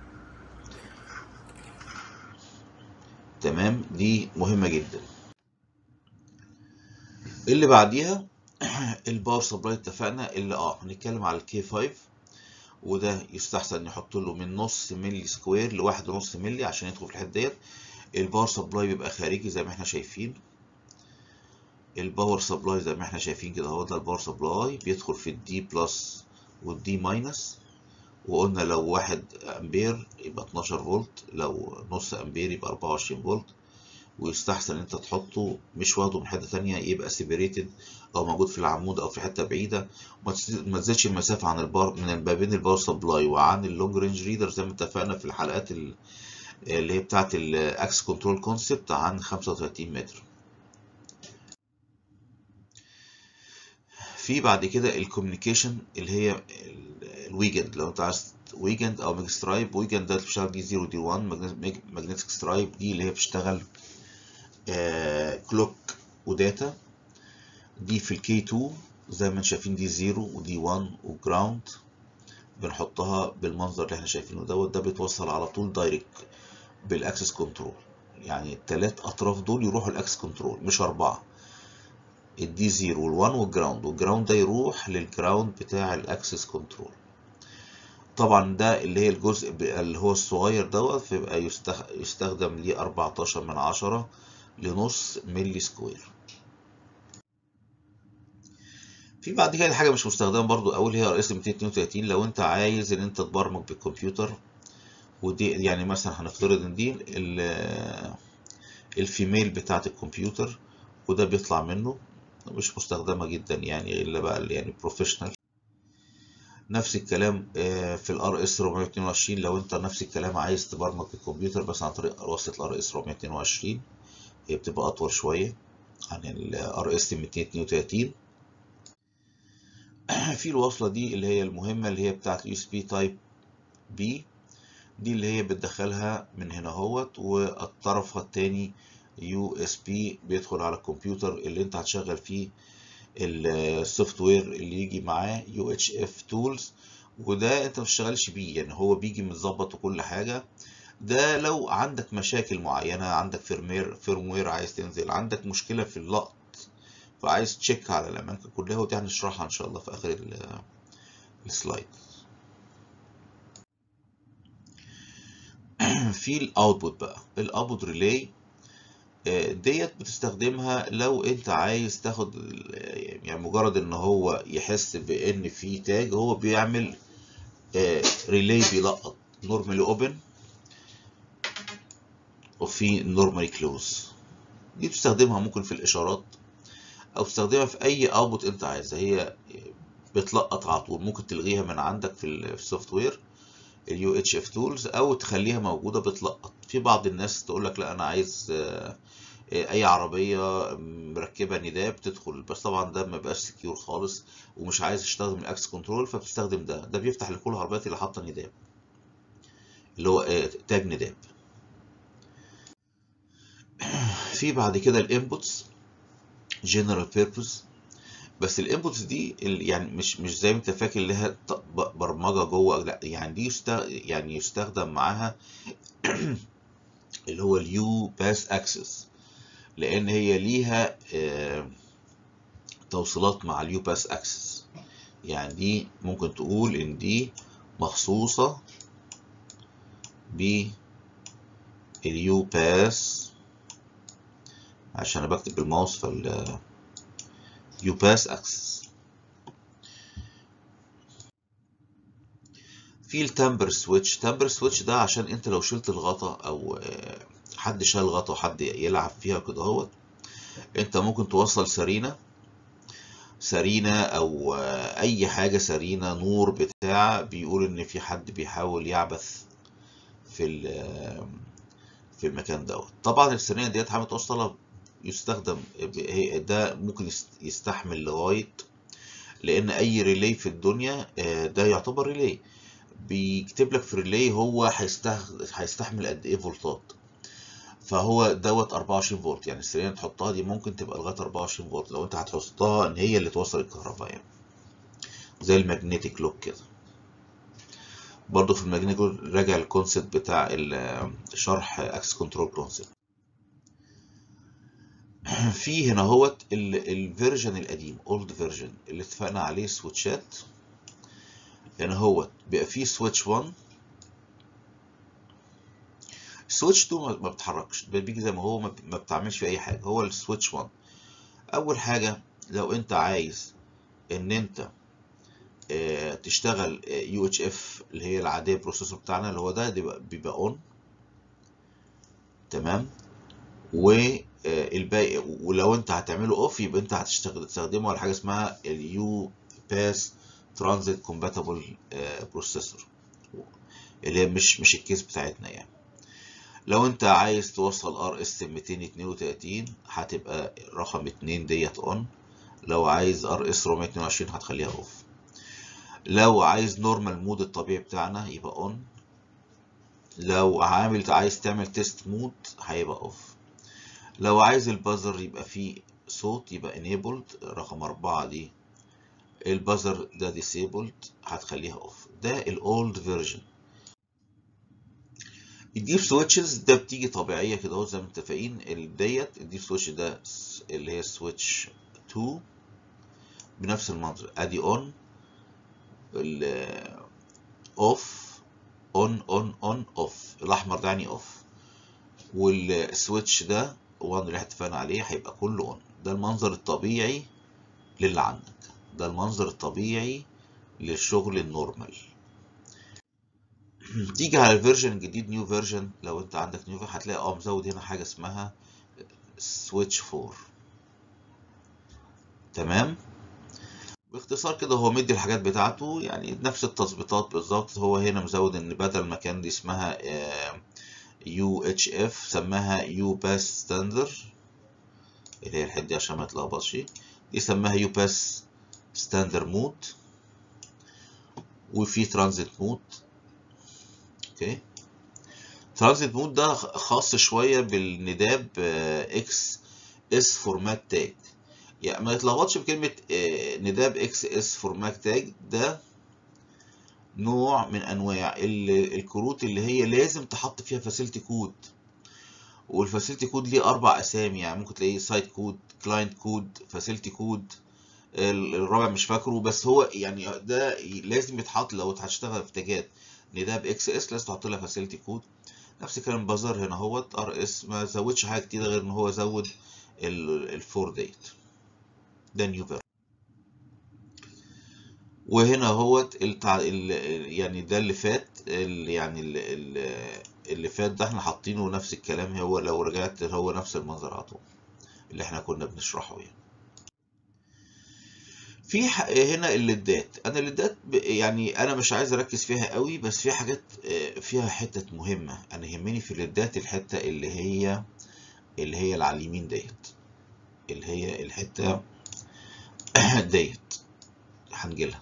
تمام دي مهمه جدا اللي بعديها الباور سبلاي اتفقنا اللي اه هنتكلم على الكي 5 وده يستحسن نحط له من نص ملي سكوير لواحد ونص ملي عشان يدخل في الحته ديت الباور سبلاي بيبقى خارجي زي ما احنا شايفين الباور سبلاي زي ما احنا شايفين كده اهو ده الباور سبلاي بيدخل في الدي بلس والدي ماينس وقلنا لو واحد امبير يبقى 12 فولت لو نص امبير يبقى 24 فولت ويستحسن انت تحطه مش واخده من حته تانية يبقى سيبريتد او موجود في العمود او في حته بعيده ما تزيدش المسافه عن البار من ما بين الباور سبلاي وعن اللونج رينج ريدر زي ما اتفقنا في الحلقات اللي هي بتاعه الاكس كنترول كونسبت عن 35 متر في بعد كده الكوميونيكيشن اللي هي الويجند لو انت عايز ويجند او ميج سترايب ويجند ده بتشتغل دي 0 دي 1 ماجنتيك سترايب دي اللي هي بتشتغل آه كلوك وداتا دي في الكي 2 زي ما انتم شايفين دي 0 ودي 1 وجراوند بنحطها بالمنظر اللي احنا شايفينه دوت ده بيتوصل على طول دايركت بالاكسس كنترول يعني الثلاث اطراف دول يروحوا الاكسس كنترول مش اربعه الدي 0 وال1 والجراوند والجراوند ده يروح للجراوند بتاع الاكسس كنترول طبعا ده اللي هي الجزء اللي هو الصغير دوت بيبقى يستخدم ليه 14 من عشرة لنص ملي سكوير في بعد كده حاجه مش مستخدمه برضو قوي اللي هي ار اس 232 لو انت عايز ان انت تبرمج بالكمبيوتر ودي يعني مثلا هنفترض ان دي الفيميل بتاعه الكمبيوتر وده بيطلع منه مش مستخدمه جدا يعني الا بقى يعني بروفيشنال نفس الكلام في الار اس 422 لو انت نفس الكلام عايز تبرمج بالكمبيوتر بس عن طريق وصلة الار اس 422 هي بتبقى اطول شويه عن الار اس 232 في الوصلة دي اللي هي المهمة اللي هي بتاعت يو اس بي تايب بي دي اللي هي بتدخلها من هنا اهوت والطرف التاني يو اس بي بيدخل على الكمبيوتر اللي انت هتشغل فيه السوفت وير اللي يجي معاه يو اتش اف تولز وده انت ما بتشتغلش بيه يعني هو بيجي متظبط وكل حاجه ده لو عندك مشاكل معينه عندك فيرمير فيرموير عايز تنزل عندك مشكله في اللقط فعايز تشيك على الاماكن كلها ودي هنشرحها ان شاء الله في اخر السلايد في الاوتبوت بقى الاوتبوت ريلاي ديت بتستخدمها لو انت عايز تاخد يعني مجرد ان هو يحس بان في تاج هو بيعمل ريلاي بيلقط نورمالي اوبن وفي نورمالي كلوز دي بتستخدمها ممكن في الاشارات او تستخدمها في اي اوتبوت انت عايزها هي بتلقط على طول ممكن تلغيها من عندك في السوفت وير اليو اتش اف تولز او تخليها موجوده بتلقط في بعض الناس تقول لك لا انا عايز اي عربيه مركبه نداب تدخل بس طبعا ده ما بيبقاش سكيور خالص ومش عايز تستخدم الاكس كنترول فبتستخدم ده ده بيفتح لكل العربيات اللي حاطه نداب اللي هو تاج نداب في بعد كده الانبوتس جنرال بيربوز بس الانبوتس دي يعني مش مش زي ما انت فاكر اللي هي برمجه جوه لا يعني دي يست يعني يستخدم معاها اللي هو اليو باس اكسس لان هي ليها توصيلات مع اليو باس اكسس يعني دي ممكن تقول ان دي مخصوصه باليو باس عشان انا بكتب بالماوس فال يو باس اكسس في التمبر سويتش تمبر سويتش ده عشان انت لو شلت الغطا او حد شال غطا وحد يلعب فيها كده اهوت انت ممكن توصل سرينه سرينه او اي حاجه سرينه نور بتاع بيقول ان في حد بيحاول يعبث في في المكان دوت طبعا السرينه ديت حاجه متوصله يستخدم ده ممكن يستحمل لغايه لان اي ريلي في الدنيا ده يعتبر ريلي بيكتب لك في ريلي هو هيستحمل قد ايه فولتات فهو دوت 24 فولت يعني السرينه اللي تحطها دي ممكن تبقى لغايه 24 فولت لو انت هتحطها ان هي اللي توصل الكهرباء يعني زي الماجنتيك لوك كده برضه في الماجنتيك لوك راجع الكونسيبت بتاع شرح اكس كنترول كونسيبت في هنا هوت الفيرجن القديم اولد فيرجن اللي اتفقنا عليه سويتشات هنا هوت بيبقى فيه سويتش 1 سويتش 2 ما بتحركش بيجي زي ما هو ما بتعملش فيه اي حاجه هو السويتش 1 اول حاجه لو انت عايز ان انت اه تشتغل يو اتش اف اللي هي العاديه البروسيسور بتاعنا اللي هو ده بيبقى اون تمام والباقي ولو انت هتعمله اوف يبقى انت هتستخدمه على حاجه اسمها اليو باس ترانزيت كومباتبل بروسيسور اللي هي مش مش الكيس بتاعتنا يعني لو انت عايز توصل ار اس 232 هتبقى رقم 2 ديت اون لو عايز ار اس 422 هتخليها اوف لو عايز نورمال مود الطبيعي بتاعنا يبقى اون لو عامل عايز تعمل تيست مود هيبقى اوف لو عايز البازر يبقى فيه صوت يبقى enabled رقم أربعة دي البازر ده disabled هتخليها اوف ده الاولد فيرجن الديب سويتشز ده بتيجي طبيعيه كده اهو زي ما متفقين ديت الديب سويتش ده اللي هي سويتش 2 بنفس المنظر ادي اون اوف اون اون اون اوف الاحمر ده يعني اوف والسويتش ده 1 اللي احنا اتفقنا عليه هيبقى كله اون ده المنظر الطبيعي للي عندك ده المنظر الطبيعي للشغل النورمال تيجي على الفيرجن الجديد نيو فيرجن لو انت عندك نيو هتلاقي اه مزود هنا حاجه اسمها سويتش 4 تمام باختصار كده هو مدي الحاجات بتاعته يعني نفس التظبيطات بالظبط هو هنا مزود ان بدل ما كان دي اسمها يو اتش اف سماها يو باس ستاندر اللي هي الحته دي عشان ما تلخبطش دي سماها يو باس ستاندر مود وفي ترانزيت مود اوكي ترانزيت مود ده خاص شويه بالنداب اكس اس فورمات تاج يعني ما يتلخبطش بكلمه نداب اكس اس فورمات تاج ده نوع من انواع الكروت اللي هي لازم تحط فيها فاسيلتي كود والفاسيلتي كود ليه اربع اسامي يعني ممكن تلاقيه سايت كود كلاينت كود فاسيلتي كود الرابع مش فاكره بس هو يعني ده لازم يتحط لو هتشتغل في تاجات نداب اكس اس لازم تحط لها فاسيلتي كود نفس الكلام بازار هنا اهوت ار اس ما زودش حاجه جديده غير ان هو زود الفور ديت ده نيو فيرجن وهنا اهوت التع... ال... يعني ده اللي فات ال... يعني ال... اللي فات ده احنا حاطينه نفس الكلام هو لو رجعت هو نفس المنظر على طول اللي احنا كنا بنشرحه يعني في هنا الليدات انا الليدات يعني انا مش عايز اركز فيها قوي بس في حاجات فيها حتت مهمه انا يهمني في الليدات الحته اللي هي اللي هي اللي على اليمين ديت اللي هي الحته ديت هنجيلها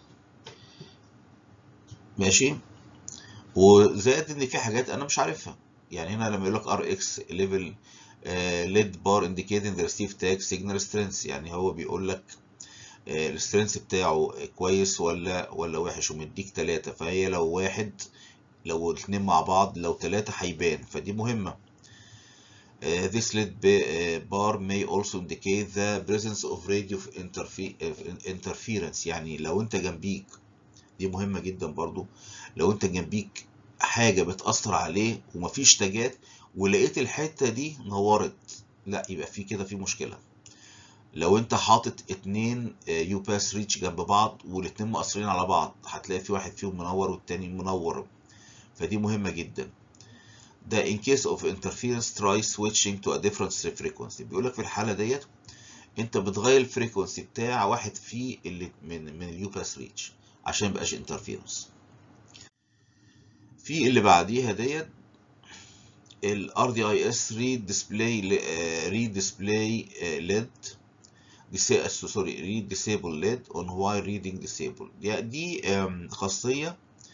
ماشي وزائد ان في حاجات انا مش عارفها يعني هنا لما يقول لك ار اكس ليفل ليد بار انديكيتنج ريسيف تاج سيجنال سترينث يعني هو بيقول لك السترينث بتاعه كويس ولا ولا وحش ومديك تلاتة فهي لو واحد لو الاتنين مع بعض لو تلاتة هيبان فدي مهمة Uh, this lead bar may also indicate the presence of radio interference يعني لو انت جنبيك دي مهمة جدا برضو لو انت جنبيك حاجة بتأثر عليه ومفيش تاجات ولقيت الحتة دي نورت لا يبقى في كده في مشكلة لو انت حاطط اتنين يو باس ريتش جنب بعض والاتنين مقصرين على بعض هتلاقي في واحد فيهم منور والتاني منور فدي مهمة جدا ده in case of interference try switching to a different frequency بيقول لك في الحالة ديت انت بتغير الفريكونسي بتاع واحد فيه اللي من من اليو باس ريتش عشان ميبقاش interference في اللي بعديها ديت ال RDIS read display read display LED سوري read disable LED on while reading disable دي, دي خاصية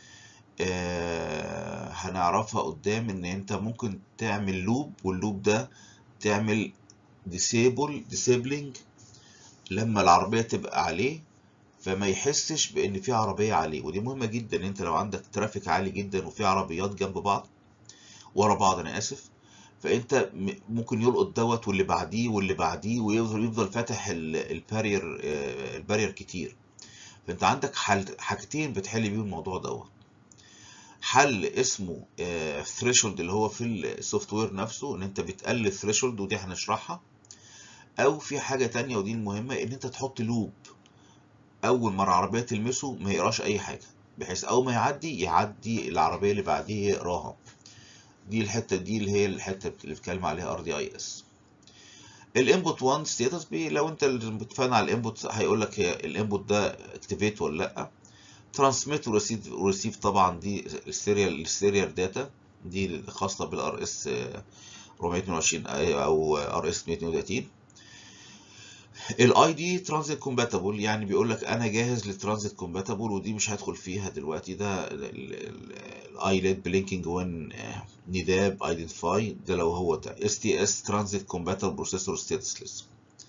آه هنعرفها قدام ان انت ممكن تعمل لوب واللوب ده تعمل disable disabling لما العربية تبقى عليه فما يحسش بان في عربية عليه ودي مهمة جدا انت لو عندك ترافيك عالي جدا وفي عربيات جنب بعض ورا بعض انا اسف فانت ممكن يلقط دوت واللي بعديه واللي بعديه ويفضل يفضل فاتح البارير البارير كتير فانت عندك حل حاجتين بتحل بيهم الموضوع دوت حل اسمه ثريشولد اللي هو في السوفت وير نفسه ان انت بتقلل ثريشولد ودي هنشرحها او في حاجه تانية ودي المهمه ان انت تحط لوب اول ما العربيه تلمسه ما يقراش اي حاجه بحيث اول ما يعدي يعدي العربيه اللي بعديه يقراها دي الحته دي اللي هي الحته اللي بتكلم عليها ار دي اي اس الانبوت 1 ستاتس لو انت اتفقنا على الانبوت هيقول لك هي الانبوت ده اكتيفيت ولا لا ترانسميت وريسيف وريسيف طبعا دي السيريال السيريال داتا دي خاصه بالار اس 422 او ار اس 132 الاي دي ترانزيت كومباتبل يعني بيقول لك انا جاهز للترانزيت كومباتبل ودي مش هدخل فيها دلوقتي ده الاي ليد بلينكينج وين نداب ايدنتيفاي ده لو هو ده اس تي اس ترانزيت كومباتبل بروسيسور ستاتس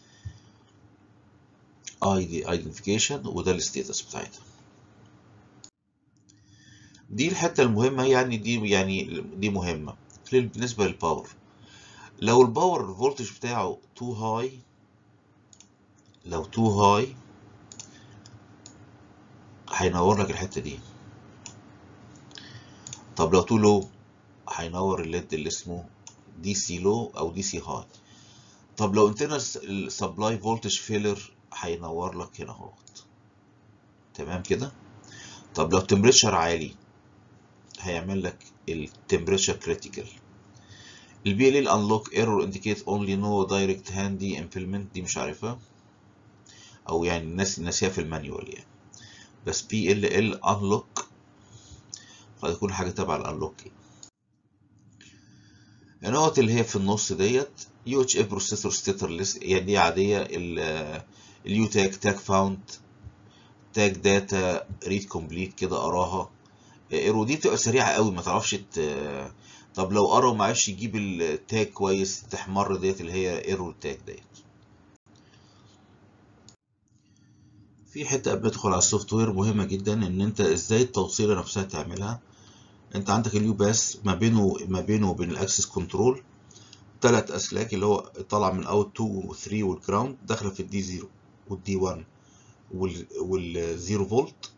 اي دي ايدنتيفيكيشن وده الستاتس بتاعتها دي الحته المهمه يعني دي يعني دي مهمه بالنسبه للباور لو الباور الفولتج بتاعه تو هاي لو تو هاي هينور لك الحته دي طب لو تو لو هينور الليد اللي اسمه دي سي لو او دي سي هاي طب لو internal supply voltage failure هينور لك هنا اهوت تمام كده طب لو temperature عالي هيعمل لك التمبريتشر كريتيكال البي ال ال unlock error indicate only no direct handy implement دي مش عارفها او يعني الناس ناسيها في المانيوال يعني بس بي ال ال unlock قد يكون حاجه تبع الانلوك النقط اللي هي في النص ديت يو اتش اف بروسيسور ستيتر ليست يعني دي عاديه اليو تاج تاج فاوند تاج داتا ريد كومبليت كده اراها ايرو دي بتبقى سريعه قوي ما تعرفش ت... طب لو قرا وما عرفش يجيب التاج كويس تحمر ديت اللي هي ايرور تاج ديت في حته قبل ما تدخل على السوفت وير مهمه جدا ان انت ازاي التوصيله نفسها تعملها انت عندك اليو باس ما بينه ما بينه وبين الاكسس كنترول ثلاث اسلاك اللي هو طالع من اوت 2 و 3 والجراوند داخله في الدي 0 والدي 1 والزيرو فولت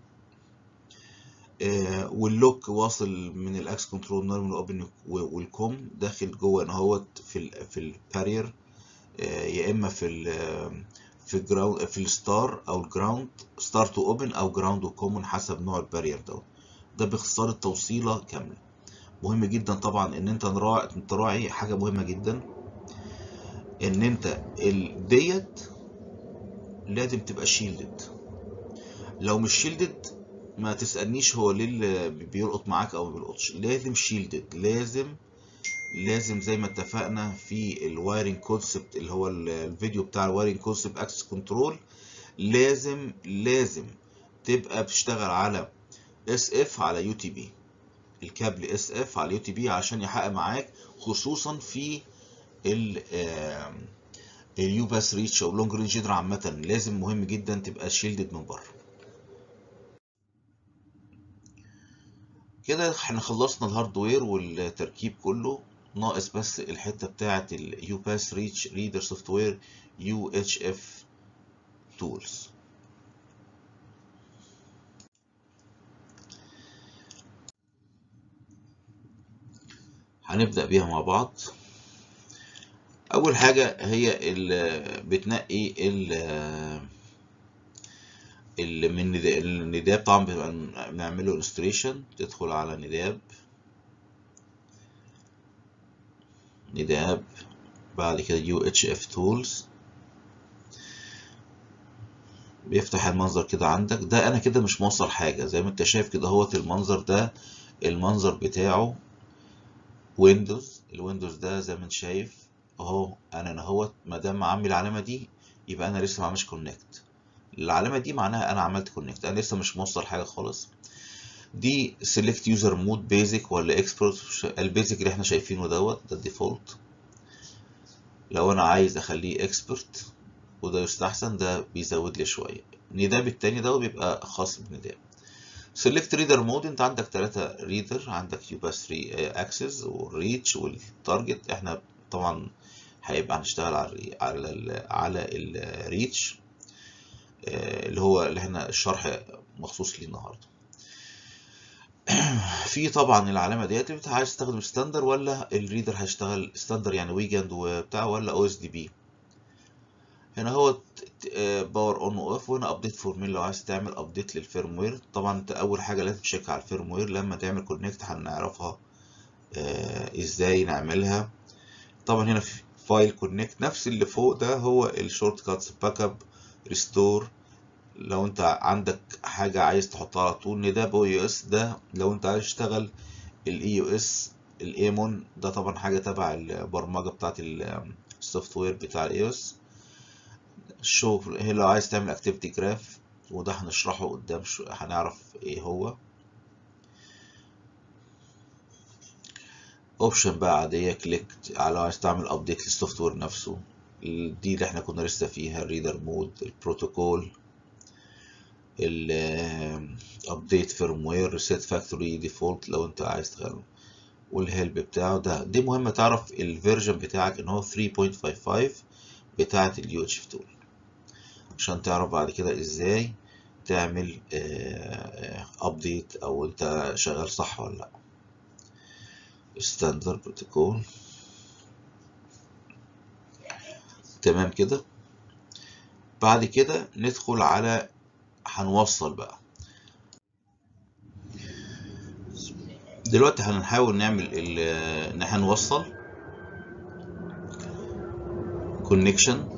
آه واللوك واصل من الاكس كنترول نورمال اوبن والكوم داخل جوه ان هو في ال في البارير آه يا اما في ال في الجراوند في الستار او الجراوند ستار تو اوبن او جراوند وكومن حسب نوع البارير دوت ده باختصار التوصيله كامله مهم جدا طبعا ان انت نراعي تراعي حاجه مهمه جدا ان انت ديت لازم تبقى شيلدد لو مش شيلدد ما تسالنيش هو ليه اللي بيلقط معاك او ما بيلقطش لازم شيلدد لازم لازم زي ما اتفقنا في الوايرنج كونسبت اللي هو الفيديو بتاع الوايرنج كونسبت اكسس كنترول لازم لازم تبقى بتشتغل على اس اف على يو تي بي الكابل اس اف على يو تي بي عشان يحقق معاك خصوصا في ال اليو باس ريتش او لونج رينج جدر عامه لازم مهم جدا تبقى شيلدد من بره كده احنا خلصنا الهاردوير والتركيب كله ناقص بس الحته بتاعه اليو باس ريتش ريدر سوفت وير يو اتش اف تولز هنبدأ بيها مع بعض أول حاجة هي ال بتنقي ال ال من النداب طبعا بنعمله انستريشن تدخل على نداب نداب بعد كده يو اتش اف تولز بيفتح المنظر كده عندك ده انا كده مش موصل حاجة زي ما انت شايف كده هوت المنظر ده المنظر بتاعه ويندوز الويندوز ده زي ما انت شايف اهو انا اهوت ما دام عامل العلامه دي يبقى انا لسه ما عملتش كونكت العلامه دي معناها انا عملت كونكت انا لسه مش موصل حاجه خالص دي سيلكت يوزر مود بيزك ولا اكسبرت البيزك اللي احنا شايفينه دوت ده الديفولت لو انا عايز اخليه اكسبرت وده يستحسن ده بيزود لي شويه النداب التاني دوت بيبقى خاص بالنداب سيلكت ريدر مود انت عندك ثلاثة ريدر عندك يوباس 3 اكسس والريتش والتارجت احنا طبعا هيبقى هنشتغل على على ال على الريتش اللي هو اللي احنا الشرح مخصوص ليه النهارده في طبعا العلامه ديت انت عايز تستخدم ستاندر ولا الريدر هيشتغل ستاندر يعني ويجند وبتاع ولا او اس دي بي هنا هو باور اون واوف وهنا ابديت فورميل لو عايز تعمل ابديت للفيرموير طبعا انت اول حاجه لازم تشيك على الفيرموير لما تعمل كونكت هنعرفها آه ازاي نعملها طبعا هنا في فايل كونكت نفس اللي فوق ده هو الشورت كاتس باك اب ريستور لو انت عندك حاجه عايز تحطها على طول نداب او يو اس ده لو انت عايز تشتغل الاي يو اس الايمون ده طبعا حاجه تبع البرمجه بتاعت السوفت وير بتاع الاي اس شوف هنا لو عايز تعمل اكتيفيتي جراف وده هنشرحه قدام شو هنعرف ايه هو اوبشن بقى عادية كليك على لو عايز تعمل ابديت للسوفت وير نفسه دي اللي احنا كنا لسه فيها الريدر مود البروتوكول الابديت فيرموير ريسيت فاكتوري ديفولت لو انت عايز تغيره والهيلب بتاعه ده دي مهمة تعرف الفيرجن بتاعك ان هو 3.55 بتاعة اليو اتش تول عشان تعرف بعد كده ازاي تعمل ابديت او انت شغال صح ولا لا ستاندرد بروتوكول تمام كده بعد كده ندخل على هنوصل بقى دلوقتي هنحاول نعمل ان احنا نوصل كونكشن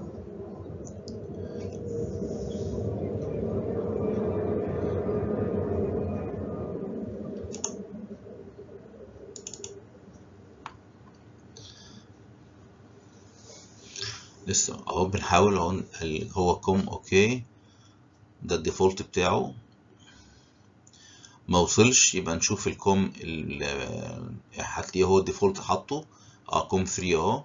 لسه اهو بنحاول اهو هو كوم اوكي ده الديفولت بتاعه ما وصلش يبقى نشوف الكوم هتلاقيه هو الديفولت حاطه اه كوم 3 اهو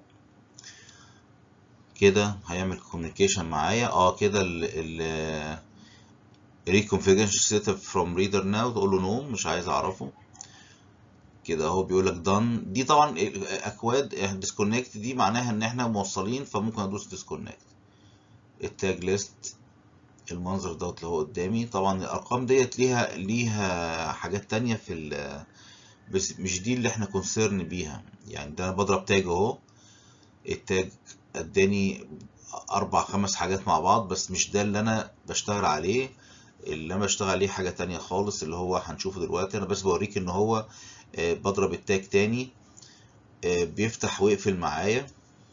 كده هيعمل كوميونيكيشن معايا اه كده ال ريكونفيجريشن سيت اب فروم ريدر ناو تقول له نو مش عايز اعرفه كده اهو بيقول لك دان دي طبعا الاكواد ديسكونكت دي معناها ان احنا موصلين فممكن ادوس ديسكونكت التاج ليست المنظر دوت اللي هو قدامي طبعا الارقام ديت ليها ليها حاجات تانية في ال بس مش دي اللي احنا كونسيرن بيها يعني ده انا بضرب تاج اهو التاج اداني اربع خمس حاجات مع بعض بس مش ده اللي انا بشتغل عليه اللي انا بشتغل عليه حاجة تانية خالص اللي هو هنشوفه دلوقتي انا بس بوريك ان هو بضرب التاج تاني بيفتح ويقفل معايا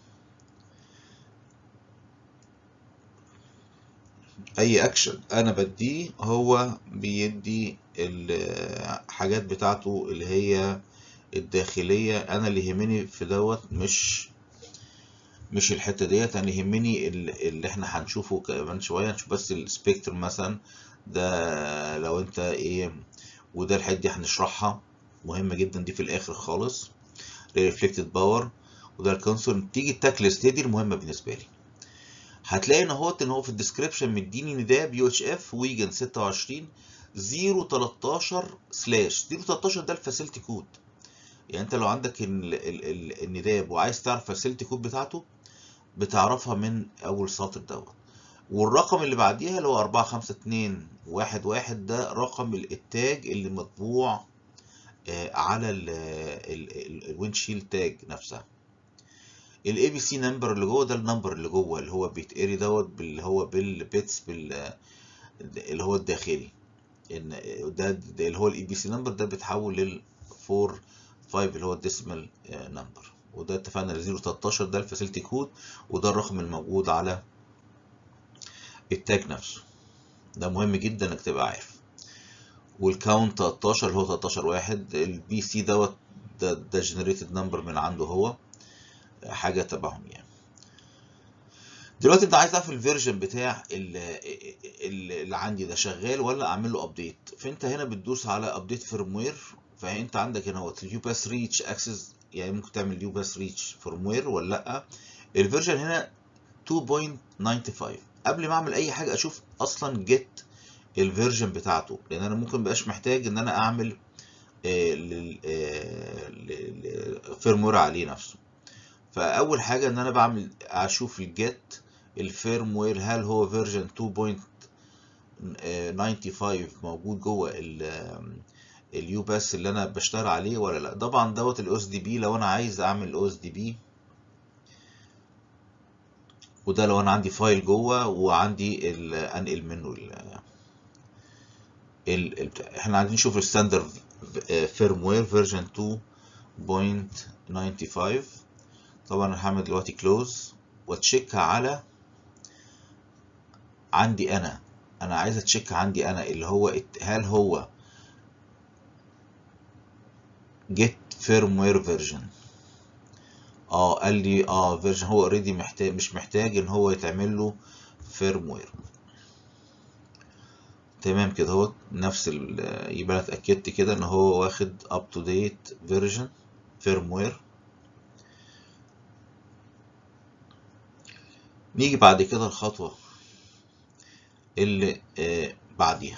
اي اكشن انا بديه هو بيدي الحاجات بتاعته اللي هي الداخلية انا اللي يهمني في دوت مش مش الحتة ديت انا يهمني اللي احنا هنشوفه كمان شوية نشوف بس السبيكتر مثلا ده لو انت ايه وده الحته دي هنشرحها مهمة جدا دي في الاخر خالص ريفلكتد باور وده الكونسول تيجي التاك ليست دي المهمة بالنسبة لي هتلاقي ان هو ان هو في الديسكريبشن مديني نداء بي اتش اف ويجن 26 013 سلاش 013 ده الفاسيلتي كود يعني انت لو عندك النداب وعايز تعرف الفاسيلتي كود بتاعته بتعرفها من اول سطر دوت والرقم اللي بعديها اللي هو 45211 ده رقم التاج اللي مطبوع على الويندشيلد تاج نفسها الاي بي سي نمبر اللي جوه ده النمبر اللي جوه اللي هو بيتقري دوت اللي هو بالبيتس بال اللي هو الداخلي ان ده, ده اللي هو الاي بي سي نمبر ده بيتحول لل 4 5 اللي هو الديسمال نمبر وده اتفقنا ل 013 ده الفاسيلتي كود وده الرقم الموجود على التاج نفسه ده مهم جدا انك تبقى عارف والكاونت 13 اللي هو 13 واحد البي سي دوت ده ده جنريتد نمبر من عنده هو حاجه تبعهم يعني دلوقتي انت عايز تعرف الفيرجن بتاع اللي عندي ده شغال ولا اعمل له ابديت فانت هنا بتدوس على ابديت فيرموير فانت عندك هنا هو اليو باس ريتش اكسس يعني ممكن تعمل يو باس ريتش فيرموير ولا لا الفيرجن هنا 2.95 قبل ما اعمل اي حاجه اشوف اصلا جيت الفيرجن بتاعته لان انا ممكن مبقاش محتاج ان انا اعمل فيرموير عليه نفسه فاول حاجه ان انا بعمل اشوف الجيت الفيرموير هل هو فيرجن 2.95 موجود جوه اليو باس اللي انا بشتغل عليه ولا لا طبعا دوت الاو اس دي بي لو انا عايز اعمل الاو اس دي بي وده لو انا عندي فايل جوه وعندي انقل منه ال ال احنا عايزين نشوف الستاندرد فيرموير فيرجن 2.95 طبعا انا هعمل دلوقتي كلوز واتشيك على عندي انا انا عايز اتشيك عندي انا اللي هو هل هو get firmware version اه قال لي اه فيرجن هو اوريدي محتاج مش محتاج ان هو يتعمل له فيرموير تمام كده اهو نفس ال يبقى انا اتاكدت كده ان هو واخد اب تو ديت فيرجن فيرموير نيجي بعد كده الخطوه اللي آه بعديها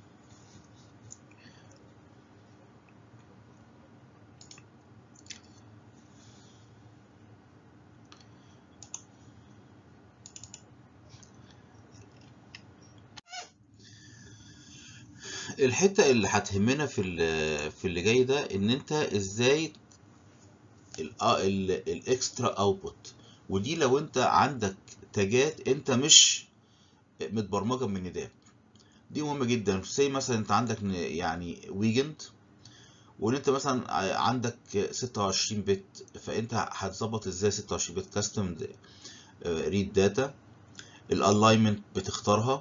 الحته اللي هتهمنا في في اللي جاي ده ان انت ازاي الاكسترا اوتبوت ودي لو انت عندك تاجات انت مش متبرمجه من نداب دي مهمه جدا زي مثلا انت عندك يعني ويجند وان انت مثلا عندك 26 بت فانت هتظبط ازاي 26 بت كاستم ريد داتا الالاينمنت بتختارها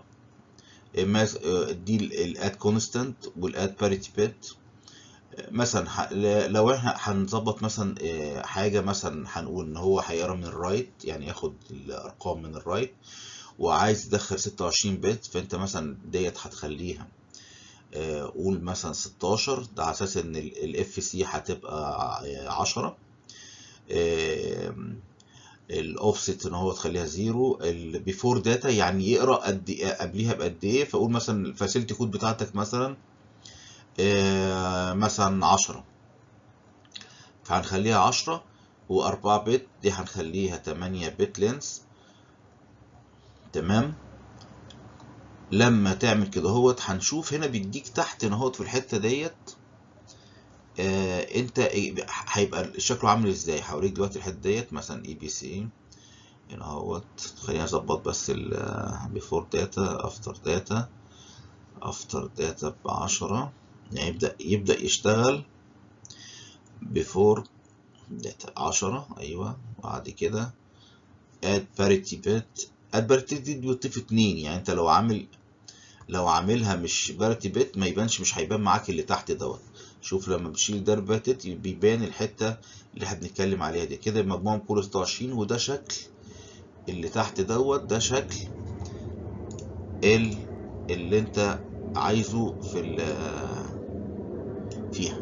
دي الاد كونستانت والاد باريتي بت مثلا لو احنا هنظبط مثلا حاجه مثلا هنقول ان هو هيقرا من الرايت يعني ياخد الارقام من الرايت وعايز تدخل 26 بت فانت مثلا ديت هتخليها قول مثلا 16 ده على اساس ان الاف سي هتبقى 10 الاوفست ان هو تخليها زيرو البيفور داتا يعني يقرا قد قبليها بقد ايه فاقول مثلا الفاسيلتي كود بتاعتك مثلا مثلا 10 فهنخليها 10 و4 بت دي هنخليها 8 بت لينس تمام لما تعمل كده اهوت هنشوف هنا بيديك تحت اهوت في الحته ديت آه انت هيبقى شكله عامل ازاي هوريك دلوقتي الحته ديت مثلا اي بي سي هنا اهوت خلينا نظبط بس ال بيفور داتا افتر داتا افتر داتا بعشرة يعني يبدأ يبدأ يشتغل بيفور داتا عشرة ايوه وبعد كده اد باريتي بت اد باريتي دي بتضيف اتنين يعني انت لو عامل لو عاملها مش باريتي بت ما يبانش مش هيبان معاك اللي تحت دوت شوف لما بتشيل ده باتت بيبان الحته اللي احنا بنتكلم عليها دي كده مجموعهم كله 26 وده شكل اللي تحت دوت ده شكل ال اللي انت عايزه في فيها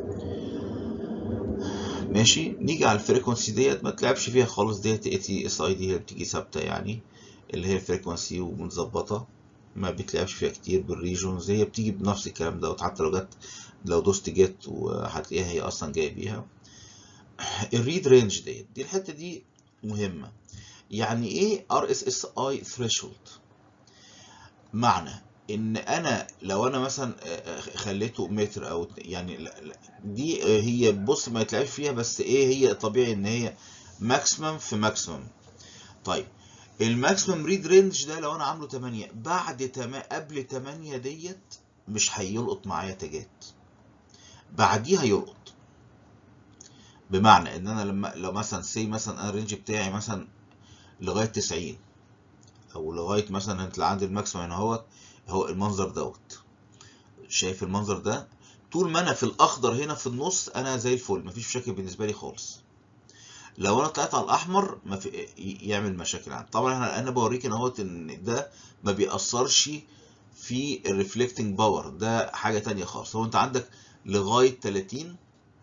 ماشي نيجي على الفريكونسي ديت ما تلعبش فيها خالص ديت اي تي اس اي دي هي بتيجي ثابته يعني اللي هي الفريكونسي ومتظبطه ما بتلعبش فيها كتير بالريجونز هي بتيجي بنفس الكلام دوت حتى لو جت لو دوست جيت وهتلاقيها هي اصلا جايه بيها الريد رينج ديت دي الحته دي مهمه يعني ايه ار اس اس اي ثريشولد معنى ان انا لو انا مثلا خليته متر او يعني دي هي بص ما يتلعبش فيها بس ايه هي طبيعي ان هي ماكسيمم في ماكسيمم طيب الماكسيمم ريد رينج ده لو انا عامله 8 بعد تم... قبل 8 ديت مش هيلقط معايا تاجات بعديها يلقط بمعنى ان انا لما لو مثلا سي مثلا انا الرينج بتاعي مثلا لغايه 90 او لغايه مثلا هتلاقي عندي الماكسيمم هنا اهوت هو المنظر دوت شايف المنظر ده طول ما انا في الاخضر هنا في النص انا زي الفل مفيش مشاكل بالنسبه لي خالص لو انا طلعت على الاحمر ما في يعمل مشاكل عندي طبعا انا انا بوريك ان اهوت ان ده ما بيأثرش في الريفلكتنج باور ده حاجه تانية خالص هو انت عندك لغايه 30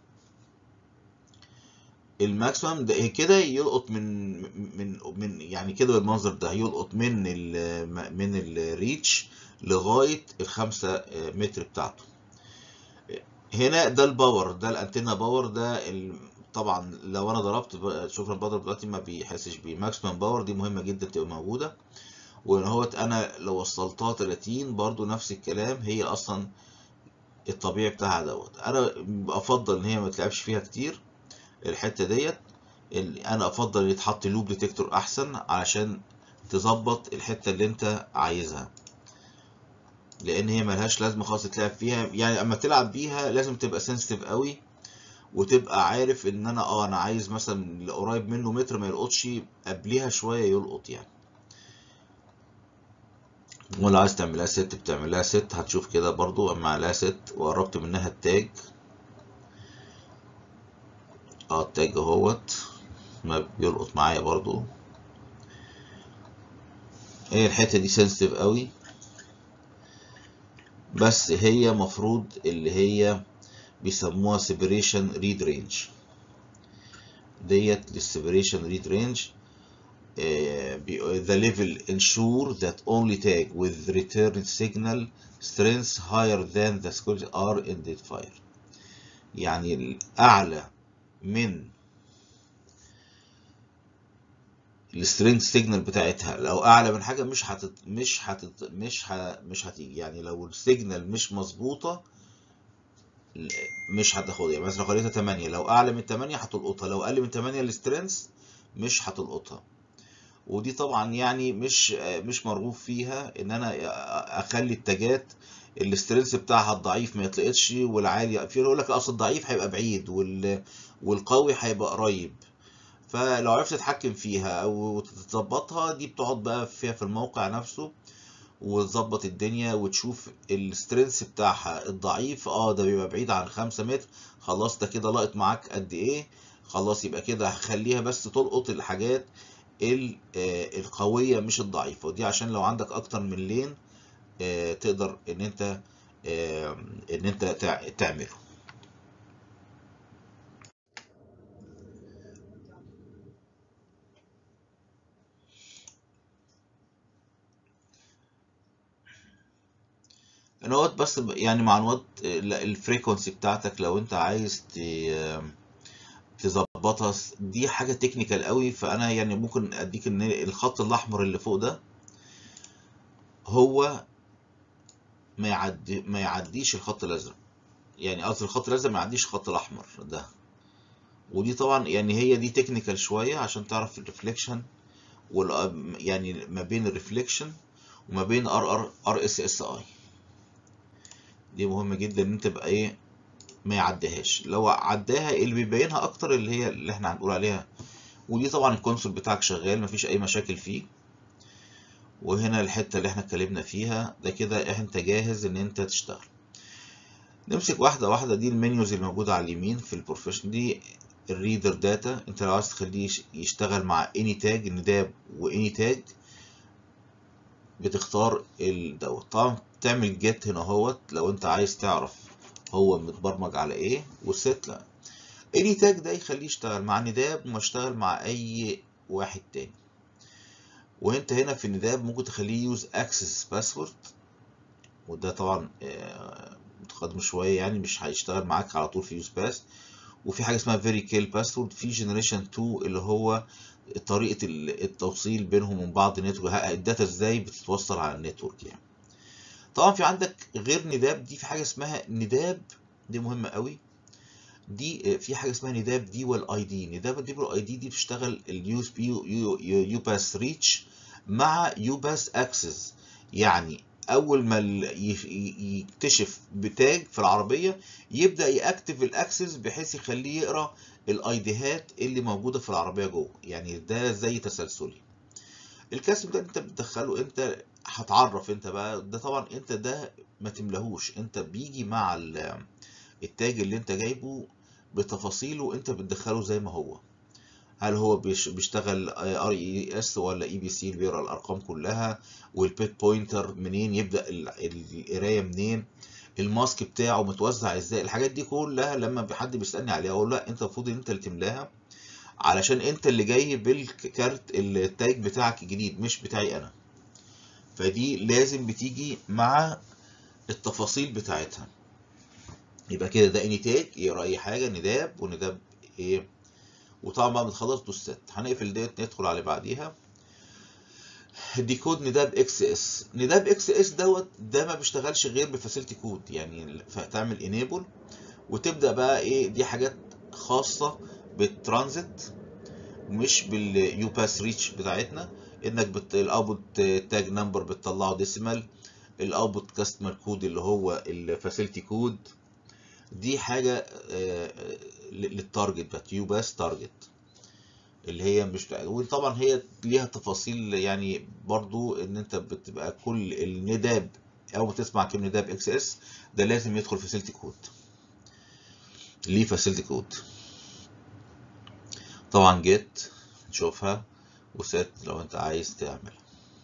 الماكسيمم ده كده يلقط من من من يعني كده بالمنظر ده يلقط من ال من الريتش لغايه الخمسة متر بتاعته هنا ده الباور ده الانتنا باور ده طبعا لو انا ضربت شوف انا بضرب دلوقتي ما بيحسش بيه ماكسيمم باور دي مهمه جدا تبقى موجوده وان هو انا لو وصلتها 30 برضو نفس الكلام هي اصلا الطبيعي بتاعها دوت انا افضل ان هي ما تلعبش فيها كتير الحته ديت انا افضل يتحط لوب ديتكتور احسن علشان تظبط الحته اللي انت عايزها لان هي ملهاش لازمه خالص تلعب فيها يعني اما تلعب بيها لازم تبقى سنسيتيف قوي وتبقى عارف ان انا اه انا عايز مثلا اللي قريب منه متر ما يلقطش قبليها شويه يلقط يعني ولا عايز تعملها ست بتعملها ست هتشوف كده برضو اما عليها ست وقربت منها التاج اه التاج اهوت ما بيلقط معايا برضو هي الحته دي سنسيتيف قوي بس هي مفروض اللي هي بيسموها separation read range ديت للseparation read range uh, the level ensure that only tag with return signal strengths higher than the security are identifier يعني الأعلى من السترينج سيجنال بتاعتها لو اعلى من حاجه مش هتت مش هتت مش ه... مش هتيجي يعني لو السيجنال مش مظبوطه مش هتاخدها يعني مثلا لو خليتها 8 لو اعلى من 8 هتلقطها لو اقل من 8 السترينث مش هتلقطها ودي طبعا يعني مش مش مرغوب فيها ان انا اخلي التاجات الاسترنس بتاعها الضعيف ما يتلقطش والعالي في يقول لك اصل الضعيف هيبقى بعيد وال والقوي هيبقى قريب فلو عرفت تتحكم فيها او تظبطها دي بتقعد بقى فيها في الموقع نفسه وتظبط الدنيا وتشوف السترينث بتاعها الضعيف اه ده بيبقى بعيد عن خمسة متر خلاص ده كده لقط معاك قد ايه خلاص يبقى كده هخليها بس تلقط الحاجات القوية مش الضعيفة ودي عشان لو عندك اكتر من لين تقدر ان انت ان انت تعمله نوت بس يعني معلومات الفريكونسي بتاعتك لو انت عايز تظبطها دي حاجه تكنيكال قوي فانا يعني ممكن اديك ان الخط الاحمر اللي فوق ده هو ما يعدي ما يعديش الخط الازرق يعني قصدي الخط الازرق ما يعديش الخط الاحمر ده ودي طبعا يعني هي دي تكنيكال شويه عشان تعرف الريفليكشن وال يعني ما بين الريفليكشن وما بين ار ار ار اس اس اي دي مهمه جدا ان انت تبقى ايه ما يعديهاش لو عداها اللي بيبينها اكتر اللي هي اللي احنا هنقول عليها ودي طبعا الكونسول بتاعك شغال مفيش اي مشاكل فيه وهنا الحته اللي احنا اتكلمنا فيها ده كده انت جاهز ان انت تشتغل نمسك واحده واحده دي المنيوز اللي موجوده على اليمين في البروفيشن دي الريدر داتا انت لو عايز تخليه يشتغل مع اني تاج نداب واني تاج بتختار دوت طبعا تعمل جيت هنا اهوت لو انت عايز تعرف هو متبرمج على ايه والست لا اني تاج ده يخليه يشتغل مع نداب وما يشتغل مع اي واحد تاني وانت هنا في النداب ممكن تخليه يوز اكسس باسورد وده طبعا متقدم شويه يعني مش هيشتغل معاك على طول في يوز باس وفي حاجه اسمها فيري كيل باسورد في جنريشن 2 اللي هو طريقه التوصيل بينهم وبين بعض نتورك الداتا ازاي بتتوصل على النتورك يعني طبعا في عندك غير نداب دي في حاجه اسمها نداب دي مهمه قوي دي في حاجه اسمها نداب دي والاي دي نداب دي والاي دي دي بتشتغل اليو اس بي يو باس ريتش مع يو باس اكسس يعني اول ما يكتشف بتاج في العربيه يبدا ياكتف الاكسس بحيث يخليه يقرا الايديهات اللي موجوده في العربيه جوه يعني ده زي تسلسلي الكاسب ده انت بتدخله انت هتعرف انت بقى ده طبعا انت ده ما تملهوش انت بيجي مع التاج اللي انت جايبه بتفاصيله انت بتدخله زي ما هو هل هو بيشتغل ار اي اس ولا اي بي سي اللي بيقرا الارقام كلها والبيت بوينتر منين يبدا القرايه منين الماسك بتاعه متوزع ازاي الحاجات دي كلها لما حد بيسالني عليها اقول لا انت المفروض انت اللي تملاها علشان انت اللي جاي بالكارت التاج بتاعك الجديد مش بتاعي انا فدي لازم بتيجي مع التفاصيل بتاعتها يبقى كده ده اني تاج يقرا اي حاجه نداب ونداب ايه وطبعا بعد ما تخلص دوست هنقفل ديت ندخل على اللي بعديها دي كود نداب اكس اس نداب اكس اس دوت ده ما بيشتغلش غير بفاسيلتي كود يعني فتعمل انيبل وتبدا بقى ايه دي حاجات خاصه بالترانزيت مش باليو باس ريتش بتاعتنا انك بت... الاوتبوت تاج نمبر بتطلعه ديسيمال الاوتبوت كاستمر كود اللي هو الفاسيلتي كود دي حاجه للتارجت بتاعت يو باس تارجت اللي هي مش وطبعا هي ليها تفاصيل يعني برضو ان انت بتبقى كل النداب اول ما تسمع كلمه نداب اكس اس ده لازم يدخل فاسيلتي كود ليه فاسيلتي كود طبعا جيت تشوفها وست لو انت عايز تعمل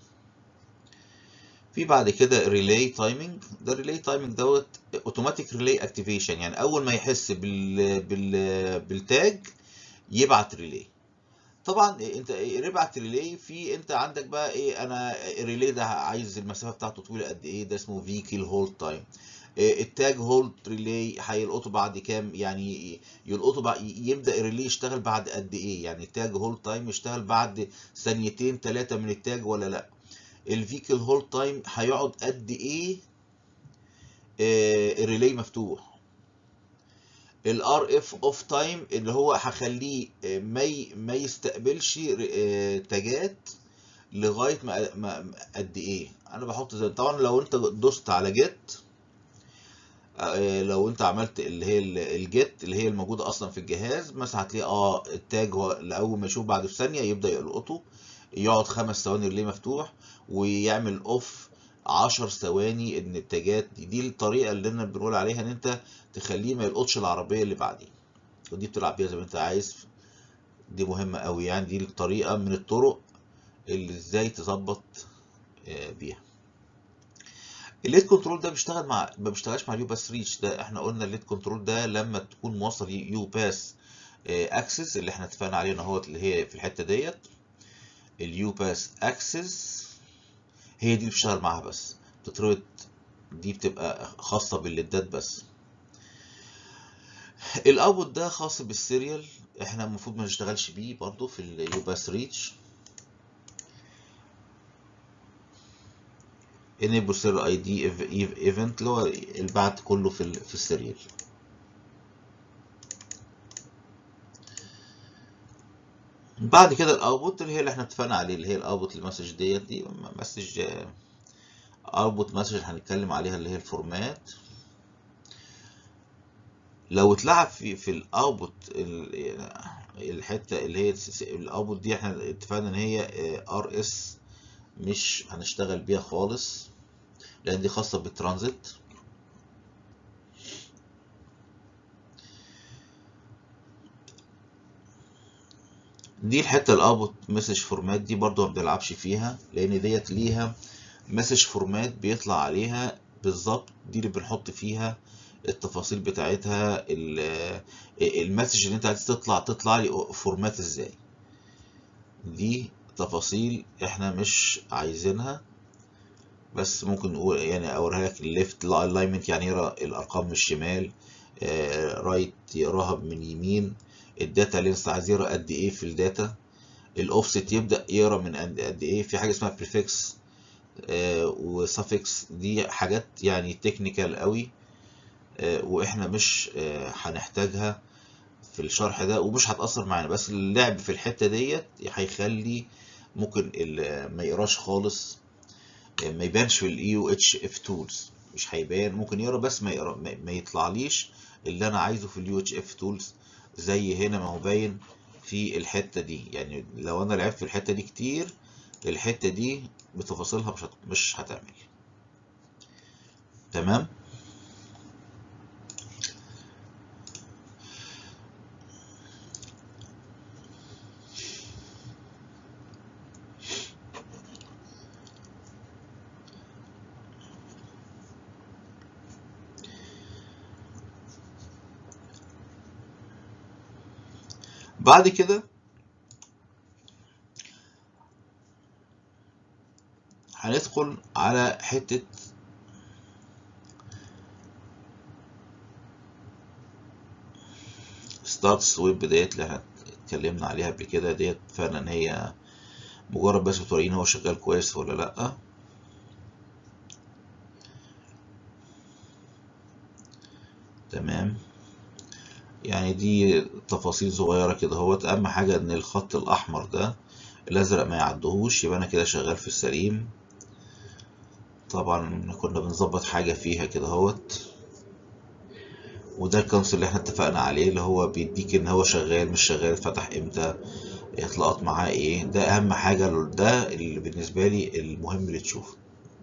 في بعد كده ريلاي تايمنج ده ريلاي تايمنج دوت اوتوماتيك ريلاي اكتيفيشن يعني اول ما يحس بال بال بالتاج يبعت ريلاي طبعا انت ربعت ريلاي في انت عندك بقى ايه انا الريلاي ده عايز المسافه بتاعته طويله قد ايه ده اسمه فيكل هولد تايم التاج هولد ريلاي هيلقطه بعد كام يعني يلقطه بعد يبدا الريلاي يشتغل بعد قد ايه يعني التاج هولد تايم يشتغل بعد ثانيتين ثلاثه من التاج ولا لا الفيكل هولد تايم هيقعد قد ايه الريلاي مفتوح الار اف اوف تايم اللي هو هخليه ما ي- ما يستقبلش ر- تاجات لغايه ما ما- قد ايه انا بحط زي طبعا لو انت دوست على جيت آه، لو انت عملت اللي هي ال- الجيت اللي هي الموجوده اصلا في الجهاز مثلا هتلاقي اه التاج هو اول ما يشوف بعد في ثانيه يبدا يلقطه يقعد خمس ثواني ريلي مفتوح ويعمل اوف 10 ثواني ان التاجات دي, دي الطريقه اللي انا بنقول عليها ان انت تخليه ما يلقطش العربيه اللي بعديه ودي بتلعب بيها زي ما انت عايز دي مهمه قوي يعني دي الطريقه من الطرق اللي ازاي تظبط آه، بيها الليد كنترول ده بيشتغل مع ما بيشتغلش مع اليو باس ريتش ده احنا قلنا الليد كنترول ده لما تكون موصل يو باس اكسس اللي احنا اتفقنا عليه ان هو اللي هي في الحته ديت اليو باس اكسس هي دي اللي بتشتغل معاها بس بتتربط دي بتبقى خاصه بالليدات بس الاوتبوت ده خاص بالسيريال احنا المفروض ما نشتغلش بيه برضو في اليو باس ريتش enable serial ID ev- event اللي هو البعت كله في ال في السيريال بعد كده الاوتبوت اللي هي اللي احنا اتفقنا عليه اللي هي الاوتبوت المسج ديت دي مسج اوتبوت مسج اللي هنتكلم عليها اللي هي الفورمات لو اتلعب في في الاوتبوت الحته اللي هي الاوتبوت دي احنا اتفقنا ان هي ار اس مش هنشتغل بيها خالص لان دي خاصه بالترانزيت دي الحته الاوتبوت مسج فورمات دي برضو ما بنلعبش فيها لان ديت ليها مسج فورمات بيطلع عليها بالظبط دي اللي بنحط فيها التفاصيل بتاعتها ال- المسج اللي انت عايز تطلع تطلع لي فورمات ازاي دي تفاصيل احنا مش عايزينها بس ممكن نقول يعني اوريها لك الليفت الالاينمنت يعني يقرا الارقام من الشمال رايت يقراها من يمين الداتا لينس عايز يقرا قد ايه في الداتا الاوفست يبدا يقرا من قد قد ايه في حاجه اسمها بريفكس وسافكس دي حاجات يعني تكنيكال قوي آه، واحنا مش آه، هنحتاجها في الشرح ده ومش هتأثر معانا بس اللعب في الحتة ديت هيخلي ممكن ال- ما يقراش خالص آه، ما يبانش في الاي يو اتش اف تولز مش هيبان ممكن يقرا بس ما يقرا ما ما يطلعليش اللي انا عايزه في اليو اتش اف تولز زي هنا ما هو باين في الحتة دي يعني لو انا لعبت في الحتة دي كتير الحتة دي بتفاصيلها مش هت... مش هتعمل تمام بعد كده هندخل على حتة ستارت سويب ديت اللي احنا اتكلمنا عليها قبل كده ديت فعلا هي مجرد بس بتورينا هو شغال كويس ولا لأ تمام يعني دي تفاصيل صغيرة كده اهوت أهم حاجة إن الخط الأحمر ده الأزرق ما يعدهوش يبقى أنا كده شغال في السليم طبعا كنا بنظبط حاجة فيها كده اهوت وده الكونسول اللي احنا اتفقنا عليه اللي هو بيديك ان هو شغال مش شغال فتح امتى اطلاقات معاه ايه ده اهم حاجة ده اللي بالنسبة لي المهم اللي تشوفه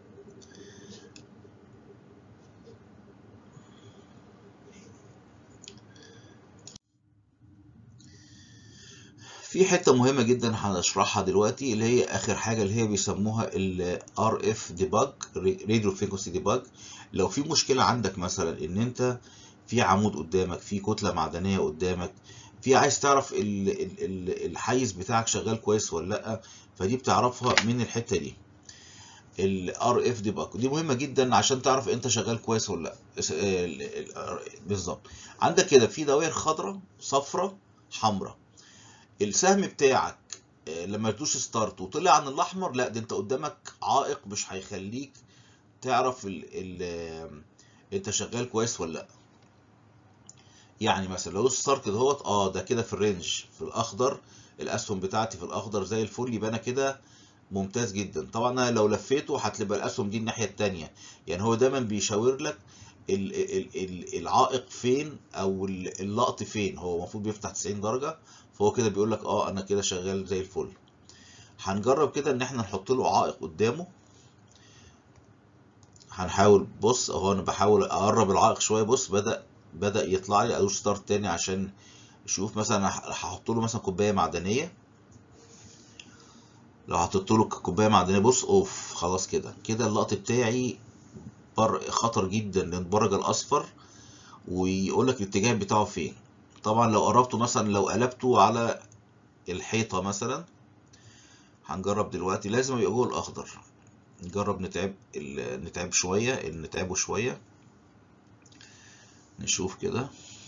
في حتة مهمة جدا هنشرحها دلوقتي اللي هي آخر حاجة اللي هي بيسموها ال RF debug Radio Frequency Debug لو في مشكلة عندك مثلا إن أنت في عمود قدامك في كتلة معدنية قدامك في عايز تعرف ال ال ال الحيز بتاعك شغال كويس ولا لأ فدي بتعرفها من الحتة دي ال RF debug دي مهمة جدا عشان تعرف أنت شغال كويس ولا لأ اس- ال- ال- بالظبط عندك كده في دوائر خضراء صفراء حمراء السهم بتاعك آه، لما تدوس ستارت وطلع عن الاحمر لا ده انت قدامك عائق مش هيخليك تعرف ال ال آه، انت شغال كويس ولا لا يعني مثلا لو ستار كده اهوت اه ده كده في الرينج في الاخضر الاسهم بتاعتي في الاخضر زي الفل يبقى انا كده ممتاز جدا طبعا انا لو لفيته هتبقى الاسهم دي الناحيه التانيه يعني هو دايما بيشاور لك ال ال ال العائق فين او اللقط فين هو المفروض بيفتح 90 درجه فهو كده بيقول لك اه انا كده شغال زي الفل هنجرب كده ان احنا نحط له عائق قدامه هنحاول بص اهو انا بحاول اقرب العائق شويه بص بدا بدا يطلع لي ادوس ستارت تاني عشان شوف مثلا هحط له مثلا كوبايه معدنيه لو حطيت له كوبايه معدنيه بص اوف خلاص كده كده اللقط بتاعي بر خطر جدا للبرج الاصفر ويقول لك الاتجاه بتاعه فين طبعا لو قربته مثلا لو قلبته على الحيطه مثلا هنجرب دلوقتي لازم يبقى جوه الاخضر نجرب نتعب نتعب شويه نتعبه شويه نشوف كده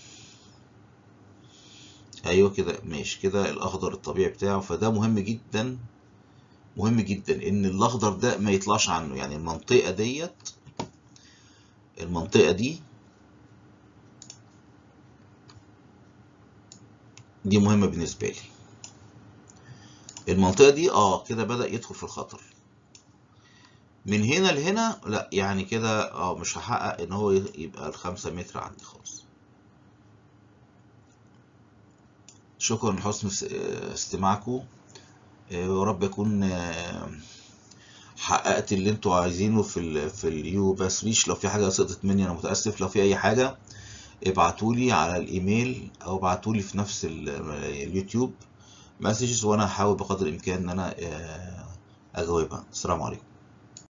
ايوه كده ماشي كده الاخضر الطبيعي بتاعه فده مهم جدا مهم جدا ان الاخضر ده ما يطلعش عنه يعني المنطقه ديت المنطقه دي دي مهمه بالنسبه لي المنطقه دي اه كده بدا يدخل في الخطر من هنا لهنا لا يعني كده اه مش هحقق ان هو يبقى الخمسة متر عندي خالص شكرا لحسن استماعكم يا رب اكون حققت اللي انتوا عايزينه في ال في اليو باس ريش لو في حاجه سقطت مني انا متاسف لو في اي حاجه ابعتولي على الايميل او ابعتولي في نفس اليوتيوب مسجز وانا هحاول بقدر الامكان ان انا اجاوبها السلام عليكم